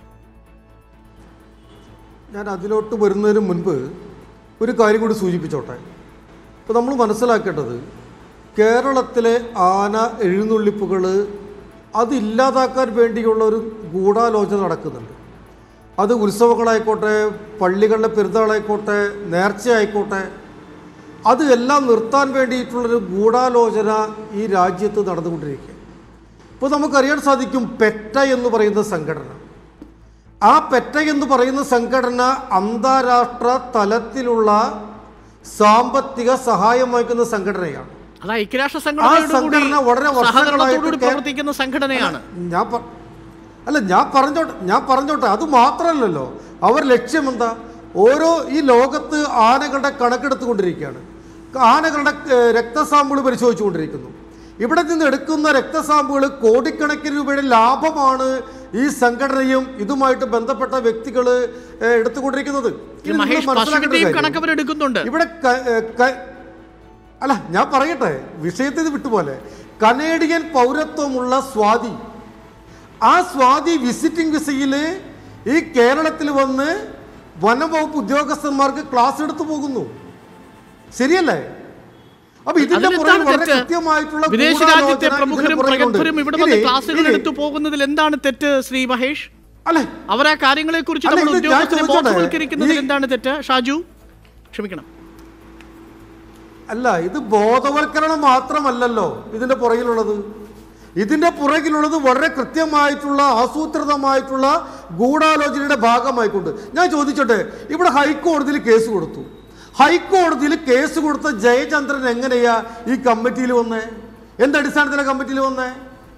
ഞാൻ അതിലോട്ട് വരുന്നതിന് മുൻപ് ഒരു കാര്യം കൂടി സൂചിപ്പിച്ചോട്ടെ ഇപ്പോൾ നമ്മൾ മനസ്സിലാക്കേണ്ടത് കേരളത്തിലെ ആന എഴുന്നള്ളിപ്പുകൾ അതില്ലാതാക്കാൻ വേണ്ടിയുള്ള ഒരു ഗൂഢാലോചന നടക്കുന്നുണ്ട് അത് ഉത്സവങ്ങളായിക്കോട്ടെ പള്ളികളിലെ പെരുന്നാളായിക്കോട്ടെ നേർച്ചയായിക്കോട്ടെ അത് എല്ലാം നിർത്താൻ വേണ്ടിയിട്ടുള്ളൊരു ഗൂഢാലോചന ഈ രാജ്യത്ത് നടന്നുകൊണ്ടിരിക്കുക ഇപ്പോൾ നമുക്കറിയാൻ സാധിക്കും പെറ്റ എന്ന് പറയുന്ന സംഘടന ആ പെറ്റ എന്ന് പറയുന്ന സംഘടന അന്താരാഷ്ട്ര തലത്തിലുള്ള സാമ്പത്തിക സഹായം വഹിക്കുന്ന സംഘടനയാണ് അത് ഐക്യരാഷ്ട്ര ആ സംഘടന വളരെ സഹകരണത്തോടുകൂടി വർഷങ്ങളായിട്ട് പ്രവർത്തിക്കുന്ന സംഘടനയാണ് ഞാൻ പ- അല്ല ഞാൻ പറഞ്ഞോട്ടെ ഞാൻ പറഞ്ഞോട്ടെ അത് മാത്രമല്ലല്ലോ അവർ ലക്ഷ്യം എന്താ ഓരോ ഈ ലോകത്ത് ആനകളുടെ കണക്കെടുത്തുകൊണ്ടിരിക്കുകയാണ് ആനകളുടെ ഏഹ്, രക്തസാമ്പിൾ പരിശോധിച്ചുകൊണ്ടിരിക്കുന്നു ഇവിടെ നിന്ന് എടുക്കുന്ന രക്തസാമ്പിൾ കോടിക്കണക്കിന് രൂപയുടെ ലാഭമാണ് ഈ സംഘടനയും ഇതുമായിട്ട് ബന്ധപ്പെട്ട വ്യക്തികൾ എടുത്തുകൊണ്ടിരിക്കുന്നത് ഇത് നിങ്ങൾ മഹേഷ് മനസ്സിലാക്കേണ്ട പശുവിന്റെയും കാര്യം. കണക്ക് അവരെടുക്കുന്നുണ്ട് ഇവിടെ ക- ഏ, ക- അല്ല ഞാൻ പറയട്ടെ വിഷയത്തിൽ ഇത് വിട്ടുപോലെ കനേഡിയൻ പൗരത്വമുള്ള സ്വാതി ആ സ്വാതി വിസിറ്റിംഗ് വിസയിൽ ഈ കേരളത്തിൽ വന്ന് വനംവകുപ്പ് ഉദ്യോഗസ്ഥന്മാർക്ക് ക്ലാസ് എടുത്തു പോകുന്നു ശരിയല്ലേ അപ്പൊ ഇതിന്റെ പുറകിൽ അതിലെന്താണ് വളരെ തെറ്റ് കൃത്യമായിട്ടുള്ള വിദേശ ഗൂഢാലോചന രാജ്യത്തെ ഇതിന്റെ പ്രമുഖരും പുറകിലുണ്ട്. പ്രഗത്ഭരും ഇവിടെ വന്ന് ഇനി- ക്ലാസുകൾ ഇനി- എടുത്തു പോകുന്നതിൽ എന്താണ് തെറ്റ് ശ്രീ മഹേഷ് അല്ലെ അവർ ആ കാര്യങ്ങളെ കുറിച്ച് അല്ല, നമ്മൾ ഇത് ഞാൻ ഉദ്യോഗസ്ഥരെ ചോദിച്ചോട്ടെ? ബോധവൽക്കരിക്കുന്നതിൽ ഈ- എന്താണ് തെറ്റ് ഷാജു ക്ഷമിക്കണം അല്ല ഇത് ബോധവൽക്കരണം മാത്രമല്ലല്ലോ ഇതിന്റെ പുറകിലുള്ളത് ഇതിന്റെ പുറകിലുള്ളത് വളരെ കൃത്യമായിട്ടുള്ള ആസൂത്രിതമായിട്ടുള്ള ഗൂഢാലോചനയുടെ ഭാഗമായിക്കൊണ്ട് ഞാൻ ചോദിച്ചോട്ടെ ഇവിടെ ഹൈക്കോടതിയിൽ കേസ് കൊടുത്തു ഹൈക്കോടതിയിൽ കേസ് കൊടുത്ത ജയചന്ദ്രൻ എങ്ങനെയാ ഈ കമ്മിറ്റിയിൽ വന്നേ എന്ത് അടിസ്ഥാനത്തിലാണ് കമ്മിറ്റിയിൽ വന്നേ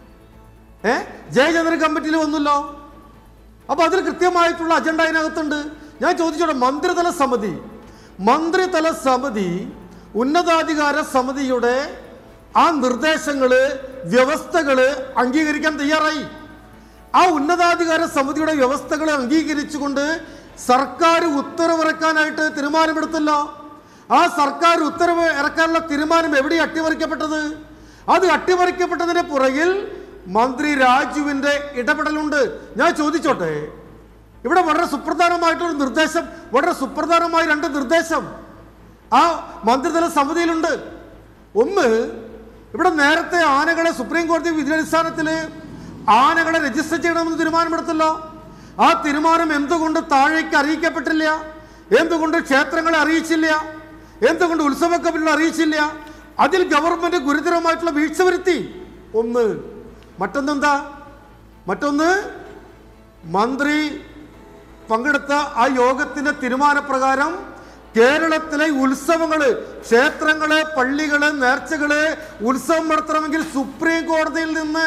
ഏ ജയചന്ദ്രൻ കമ്മിറ്റിയിൽ വന്നല്ലോ അപ്പൊ അതിൽ കൃത്യമായിട്ടുള്ള അജണ്ട അതിനകത്തുണ്ട് ഞാൻ ചോദിച്ചോട്ടെ മന്ത്രിതല സമിതി മന്ത്രിതല സമിതി ഉന്നതാധികാര സമിതിയുടെ ആ നിർദ്ദേശങ്ങള് വ്യവസ്ഥകള് അംഗീകരിക്കാൻ തയ്യാറായി ആ ഉന്നതാധികാര സമിതിയുടെ വ്യവസ്ഥകൾ അംഗീകരിച്ചുകൊണ്ട് സർക്കാർ ഉത്തരവിറക്കാനായിട്ട് തീരുമാനമെടുത്തല്ലോ ആ സർക്കാർ ഉത്തരവ് ഇറക്കാനുള്ള തീരുമാനം എവിടെ അട്ടിമറിക്കപ്പെട്ടത് അത് അട്ടിമറിക്കപ്പെട്ടതിന്റെ പുറകിൽ മന്ത്രി രാജുവിന്റെ ഇടപെടലുണ്ട് ഞാൻ ചോദിച്ചോട്ടെ ഇവിടെ വളരെ സുപ്രധാനമായിട്ടൊരു നിർദ്ദേശം വളരെ സുപ്രധാനമായ രണ്ട് നിർദ്ദേശം ആ മന്ത്രിതല സമിതിയിലുണ്ട് ഒന്ന് ഇവിടെ നേരത്തെ ആനകളെ സുപ്രീം കോടതി വിധിയടിസ്ഥാനത്തിൽ ആനകളെ രജിസ്റ്റർ ചെയ്യണമെന്ന് തീരുമാനമെടുത്തല്ലോ ആ തീരുമാനം എന്തുകൊണ്ട് താഴേക്ക് അറിയിക്കപ്പെട്ടില്ല എന്തുകൊണ്ട് ക്ഷേത്രങ്ങളെ അറിയിച്ചില്ല എന്തുകൊണ്ട് ഉത്സവ കമ്മിറ്റികളെ അറിയിച്ചില്ല അതിൽ ഗവൺമെന്റ് ഗുരുതരമായിട്ടുള്ള വീഴ്ച വരുത്തി ഒന്ന് മറ്റൊന്നെന്താ മറ്റൊന്ന് മന്ത്രി പങ്കെടുത്ത ആ യോഗത്തിന്റെ തീരുമാനപ്രകാരം കേരളത്തിലെ ഉത്സവങ്ങള് ക്ഷേത്രങ്ങള് പള്ളികള് നേർച്ചകള് ഉത്സവം നടത്തണമെങ്കിൽ സുപ്രീം കോടതിയിൽ നിന്ന്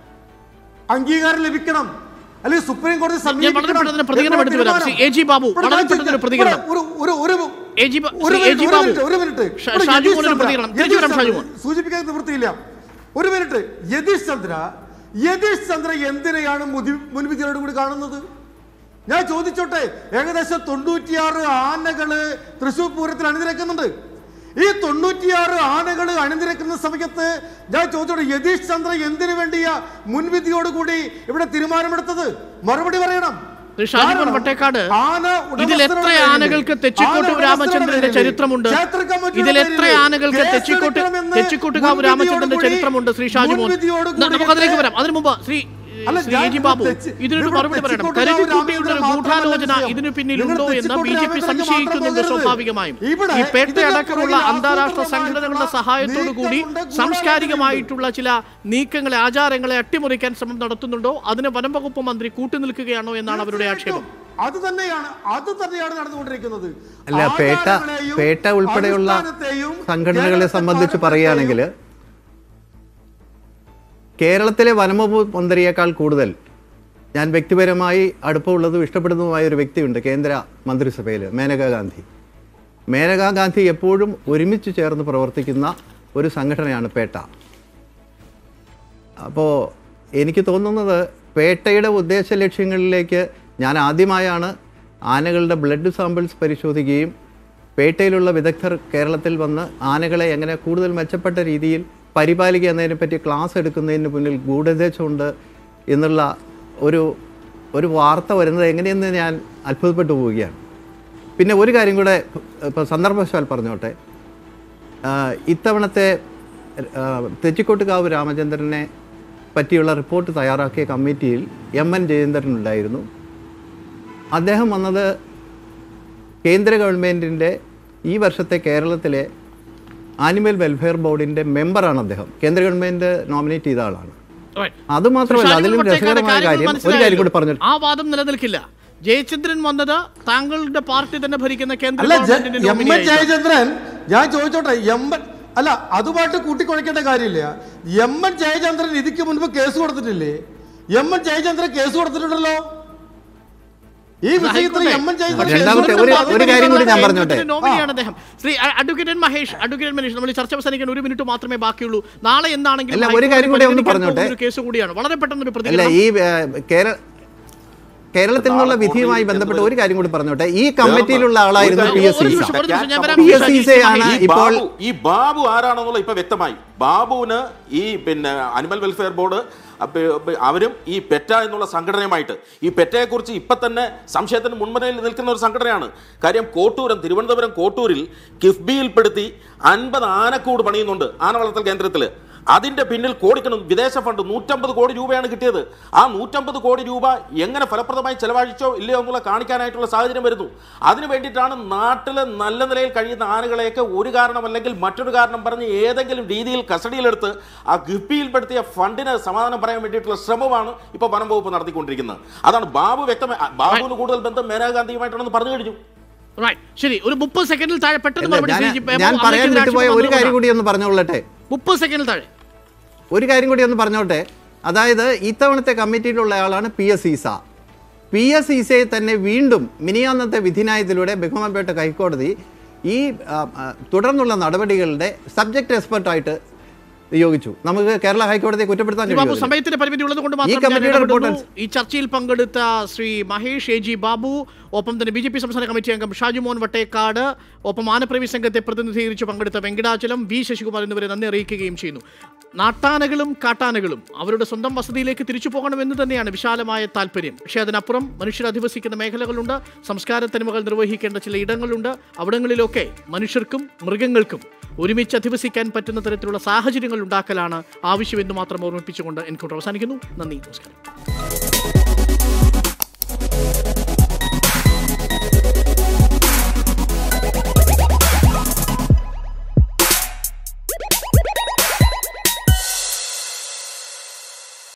അംഗീകാരം ലഭിക്കണം അല്ലെങ്കിൽ സുപ്രീം കോടതി ഞാൻ വളരെ പെട്ടെന്ന് തന്നെ പ്രതികരണം എടുത്തു വരാം ശ്രീ എ ജി ബാബു ഇവിടെ വളരെ ഞാൻ പെട്ടെന്ന് ഒരു ചോദിക്കാം. പ്രതികരണം ഒരു ഒരു ഒരു എ ജി ബാ- ഒരു ശ്രീ എ ജി മിനിറ്റ്, ഒരു ബാബു മിനിറ്റ്, ഒരു മിനിറ്റ്. ഷ- ഇവിടെ ഷാജു യതീഷ് മോനൊരു ചന്ദ്ര, പ്രതികരണം. യതീഷ് തിരിച്ചു വരാം ചന്ദ്ര, ഷാജു മോൻ. സൂചിപ്പിക്കാൻ നിവൃത്തിയില്ല ഒരു മിനിറ്റ് യതീഷ് ചന്ദ്ര യതീഷ് ചന്ദ്ര എന്തിനെയാണ് മുതി- മുൻവിധിയോട് കൂടി കാണുന്നത് ഞാൻ ചോദിച്ചോട്ടെ ഏകദേശം തൊണ്ണൂറ്റിയാറ് ആനകള് തൃശൂർ പൂരത്തിൽ അണിനിരക്കുന്നുണ്ട് ഈ തൊണ്ണൂറ്റിയാറ് ആനകൾ അണിനിരക്കുന്ന സമയത്ത് ഞാൻ ചോദിച്ചോട്ടെ യതീഷ് ചന്ദ്ര എന്തിനു വേണ്ടിയാ മുൻവിധിയോട് കൂടി ഇവിടെ തീരുമാനമെടുത്തത് മറുപടി പറയണം ശ്രീ ഷാജിമോൻ കാരണം വട്ടേക്കാട് ആന ഇതിൽ എത്ര ഉടമസ്ഥരുടെ ആനകൾക്ക് പേരിൽ, തെച്ചിക്കോട്ട് ആന രാമചന്ദ്രന്റെ ഉടമസ്ഥരുടെ ചരിത്രമുണ്ട് ക്ഷേത്ര കമ്മിറ്റിയുടെ ഇതിൽ എത്ര പേരിൽ ആനകൾക്ക് കേസ് തെച്ചിക്കോട്ട് എടുക്കണമെന്ന് തെച്ചിക്കോട്ടുകാവ് രാമചന്ദ്രന്റെ മുൻവിധിയോടുകൂടി- ചരിത്രമുണ്ട് ശ്രീ ഷാജിമോൻ മുൻവിധിയോടുകൂടി ന- നമുക്ക് അതിലേക്ക് വരാം അതിനു മുമ്പ് ശ്രീ അല്ല, ശ്രീ ഞാൻ എ ജി ബാബു തെച്ച്- ഇതിനൊരു ഇവിടെ മറുപടി പറയണം തെച്ചിക്കോട്ട് കരുതി രാമചന്ദ്രൻ കൂട്ടിയുള്ള ഒരു മാത്രമല്ല ഗൂഢാലോചന വിഷയം. ഇതിനു പിന്നിലുണ്ടോ നിങ്ങൾ എന്ന് ബി ജെ പി തെച്ചിക്കോട്ട് സംശയിക്കുന്നുണ്ട് രാമചന്ദ്രൻ സ്വാഭാവികമായും ഇവിടെ ഈ ഇതിന്റെ പേട്ടയടക്കമുള്ള പുറകിൽ അന്താരാഷ്ട്ര ആസൂത്രിതമായിട്ടുള്ള സംഘടനകളുടെ സഹായത്തോടു കൂടി നീക്കമുണ്ട്, സാംസ്കാരികമായിട്ടുള്ള ചില നീക്കങ്ങളെ ആചാരങ്ങളെ അട്ടിമറിക്കാൻ ശ്രമം നടത്തുന്നുണ്ടോ അതിന് വനം വകുപ്പ് മന്ത്രി കൂട്ടുനിൽക്കുകയാണോ എന്നാണ് അവരുടെ ആക്ഷേപം അത് തന്നെയാണ് അത് തന്നെയാണ് നടന്നുകൊണ്ടിരിക്കുന്നത് അല്ല പേട്ട ആചാരങ്ങളെയും പേട്ട ഉൾപ്പെടെയുള്ള അനുഷ്ഠാനത്തെയും സംഘടനകളെ കേരളത്തെ സംബന്ധിച്ച് പാരമ്പര്യത്തെയും പറയുകയാണെങ്കിൽ കേരളത്തിലെ വനംവകുപ്പ് മന്ത്രിയേക്കാൾ കൂടുതൽ ഞാൻ വ്യക്തിപരമായി അടുപ്പമുള്ളതും ഇഷ്ടപ്പെടുന്നതുമായ ഒരു വ്യക്തിയുണ്ട് കേന്ദ്ര മന്ത്രിസഭയിൽ മേനകാ ഗാന്ധി മേനകാ ഗാന്ധി എപ്പോഴും ഒരുമിച്ച് ചേർന്ന് പ്രവർത്തിക്കുന്ന ഒരു സംഘടനയാണ് പേട്ട അപ്പോൾ എനിക്ക് തോന്നുന്നത് പേട്ടയുടെ ഉദ്ദേശ ലക്ഷ്യങ്ങളിലേക്ക് ഞാൻ ആദ്യമായാണ് ആനകളുടെ ബ്ലഡ് സാമ്പിൾസ് പരിശോധിക്കുകയും പേട്ടയിലുള്ള വിദഗ്ധർ കേരളത്തിൽ വന്ന് ആനകളെ എങ്ങനെ കൂടുതൽ മെച്ചപ്പെട്ട രീതിയിൽ പരിപാലിക്കുക എന്നതിനെപ്പറ്റി ക്ലാസ് എടുക്കുന്നതിന് മുന്നിൽ ഗൂഢോദ്ദേശമുണ്ട് എന്നുള്ള ഒരു ഒരു വാർത്ത വരുന്നത് എങ്ങനെയെന്ന് ഞാൻ അത്ഭുതപ്പെട്ടു പോവുകയാണ് പിന്നെ ഒരു കാര്യം കൂടെ ഇപ്പോൾ സന്ദർഭവശാൽ പറഞ്ഞോട്ടെ ആ, ഇത്തവണത്തെ ആ, തെച്ചിക്കോട്ടുകാവ് രാമചന്ദ്രനെ പറ്റിയുള്ള റിപ്പോർട്ട് തയ്യാറാക്കിയ കമ്മിറ്റിയിൽ എം എൻ ജയേന്ദ്രൻ ഉണ്ടായിരുന്നു അദ്ദേഹം വന്നത് കേന്ദ്ര ഗവൺമെൻറ്റിൻ്റെ ഈ വർഷത്തെ കേരളത്തിലെ ആനിമൽ വെൽഫെയർ ബോർഡിൻ്റെ മെമ്പറാണ് അദ്ദേഹം കേന്ദ്ര ഗവൺമെൻറ് നോമിനേറ്റ് ചെയ്ത ആളാണ് Right. അതുമാത്രമല്ല ഷാനിൽ അതിലും പട്ടേക്കാട് രസകരമായ കാര്യങ്ങൾ കാര്യം ഒരു മനസ്സിലായല്ലോ. കാര്യം കൂടി പറഞ്ഞു ആ വാദം നിലനിൽക്കില്ല ജയചന്ദ്രൻ വന്നത് താങ്കളുടെ പാർട്ടി തന്നെ ഭരിക്കുന്ന കേന്ദ്ര അല്ല ജ- ഗവൺമെന്റിന്റെ എം എൻ നോമിനിയായിട്ടാണ്. ജയചന്ദ്രൻ ഞാൻ ചോദിച്ചോട്ടെ എം എൻ അല്ല അതുമായിട്ട് കൂട്ടിക്കുഴക്കേണ്ട കാര്യമില്ല എം എൻ ജയചന്ദ്രൻ ഇതിക്ക് മുൻപ് കേസ് കൊടുത്തിട്ടില്ലേ എം എൻ ജയചന്ദ്രൻ കേസ് കൊടുത്തിട്ടുണ്ടല്ലോ ഈ വിഷയത്തിൽ എം എൻ ജയചന്ദ്രൻ കേസ് രണ്ടാമത്തെ ഒരു- കൊടുത്തിട്ടുണ്ടോ? ഒരു കാര്യം കൂടി ഞാൻ പറഞ്ഞോട്ടെ. കേന്ദ്രത്തിന്റെ നോമിനിയാണ് അദ്ദേഹം ശ്രീ അ- advocate N Mahesh advocate Manish നമ്മൾ ഈ ചർച്ച അവസാനിക്കാൻ ഒരു മിനിറ്റ് മാത്രമേ ബാക്കിയുള്ളൂ നാളെ എന്താണെങ്കിലും അല്ല, ഒരു ഹൈക്കോടതി കാര്യം കൂടി ഒന്ന് പരിഗണിക്കാൻ പറഞ്ഞോട്ടെ. പോകുന്ന ഒരു കേസ് കൂടിയാണ് വളരെ പെട്ടെന്ന് ഒരു അല്ല പ്രതികരണം ഈ ഏ, കേര കേരളത്തിൽ നിന്നുള്ള വിധിയുമായി ബന്ധപ്പെട്ട് ഒരു കാര്യം കൂടി പറഞ്ഞോട്ടെ ഈ കമ്മിറ്റിയിലുള്ള ആളായിരുന്നു പി എസ് ഒരു ഈസ നിമിഷം, ഒരു നിമിഷം, ഞാൻ വരാം. പി എസ് ഈസയാണ് ഈ ഇപ്പോൾ ബാബു ഈ ബാബു ആരാണെന്നുള്ള ഇപ്പൊ വ്യക്തമായി ബാബുവിന് ഈ പിന്നെ അനിമൽ വെൽഫെയർ ബോർഡ് അപ്പ- അപ്പ- അവരും ഈ പെറ്റ എന്നുള്ള സംഘടനയുമായിട്ട് ഈ പെറ്റയെക്കുറിച്ച് ഇപ്പൊ തന്നെ സംശയത്തിന് മുൻമനയിൽ നിൽക്കുന്ന ഒരു സംഘടനയാണ് കാര്യം കോട്ടൂരം തിരുവനന്തപുരം കോട്ടൂരിൽ കിഫ്ബിയിൽപ്പെടുത്തി അൻപത് ആനക്കൂട് പണിയുന്നുണ്ട് ആന വളർത്തൽ കേന്ദ്രത്തിൽ അതിന്റെ പിന്നിൽ കോടിക്കണം വിദേശ ഫണ്ട് നൂറ്റമ്പത് കോടി രൂപയാണ് കിട്ടിയത് ആ നൂറ്റമ്പത് കോടി രൂപ എങ്ങനെ ഫലപ്രദമായി ചെലവഴിച്ചോ ഇല്ലയോ എന്നുള്ള കാണിക്കാനായിട്ടുള്ള സാഹചര്യം വരുന്നു അതിനു വേണ്ടിയിട്ടാണ് നാട്ടിലെ നല്ല നിലയിൽ കഴിയുന്ന ആനകളെയൊക്കെ ഒരു കാരണം അല്ലെങ്കിൽ മറ്റൊരു കാരണം പറഞ്ഞ് ഏതെങ്കിലും രീതിയിൽ കസ്റ്റഡിയിലെടുത്ത് ആ ഗിഫ്റ്റിയിൽപ്പെടുത്തിയ ഫണ്ടിന് സമാധാനം പറയാൻ വേണ്ടിയിട്ടുള്ള ശ്രമമാണ് ഇപ്പോൾ വനം വകുപ്പ് നടത്തിക്കൊണ്ടിരിക്കുന്നത് അതാണ് ബാബു വ്യക്തമായി ബാബുവിന് കൂടുതൽ ബന്ധം മേനകാഗാന്ധിയുമായിട്ടാണെന്ന് പറഞ്ഞു കഴിഞ്ഞു Right. ശരി ഒരു മുപ്പത് സെക്കൻഡിൽ താഴെ പെട്ടെന്ന് അല്ല, മറുപടി ഞാൻ ശ്രീ ജി. ബാബു, ഞാൻ പറയാൻ അങ്ങേക്കെതിരെ വിട്ടുപോയ ആക്ഷേപം ഒരു കാര്യം വന്നതുകൊണ്ടാണ്. കൂടി ഒന്ന് പറഞ്ഞോളട്ടെ മുപ്പത് സെക്കൻഡിൽ താഴെ ഒരു കാര്യം കൂടി ഒന്ന് പറഞ്ഞോട്ടെ അതായത് ഇത്തവണത്തെ കമ്മിറ്റിയിലുള്ള ആളാണ് P S Issa P S ഈസയെ തന്നെ വീണ്ടും മിനിയാന്നത്തെ വിധിന്യായത്തിലൂടെ ബഹുമാനപ്പെട്ട ഹൈക്കോടതി ഈ ആ, ആ, തുടർന്നുള്ള നടപടികളുടെ സബ്ജക്ട് എക്സ്പെർട്ടായിട്ട് നിയോഗിച്ചു നമുക്ക് കേരള ഹൈക്കോടതിയെ കുറ്റപ്പെടുത്താൻ ശ്രീ ബാബു കഴിയുമോ സമയത്തിന്റെ പരിമിതി ഉള്ളത് കൊണ്ട് ഈ മാത്രം ഞാൻ കമ്മിറ്റിയുടെ ഇടപെടുന്നു. റിപ്പോർട്ട് ഈ ചർച്ചയിൽ പങ്കെടുത്ത ശ്രീ മഹേഷ് എ ജി ബാബു ഒപ്പം തന്നെ ബി ജെ പി സംസ്ഥാന കമ്മിറ്റി അംഗം ഷാജുമോൻ വട്ടേക്കാട് ഒപ്പം ആനപ്രേമി സംഘത്തെ പ്രതിനിധീകരിച്ച് പങ്കെടുത്ത വെങ്കടാചലം വി ശശികുമാർ എന്നിവരെ നന്ദി അറിയിക്കുകയും ചെയ്യുന്നു നാട്ടാനകളും കാട്ടാനകളും അവരുടെ സ്വന്തം വസതിയിലേക്ക് തിരിച്ചു പോകണമെന്ന് തന്നെയാണ് വിശാലമായ താല്പര്യം പക്ഷേ അതിനപ്പുറം മനുഷ്യർ അധിവസിക്കുന്ന മേഖലകളുണ്ട് സംസ്കാര തനിമകൾ നിർവഹിക്കേണ്ട ചില ഇടങ്ങളുണ്ട് അവിടങ്ങളിലൊക്കെ മനുഷ്യർക്കും മൃഗങ്ങൾക്കും ഒരുമിച്ച് അധിവസിക്കാൻ പറ്റുന്ന തരത്തിലുള്ള സാഹചര്യങ്ങൾ ഉണ്ടാക്കലാണ് ആവശ്യമെന്ന് മാത്രം ഓർമ്മിപ്പിച്ചുകൊണ്ട് എൻകൗണ്ടർ അവസാനിക്കുന്നു നന്ദി നമസ്കാരം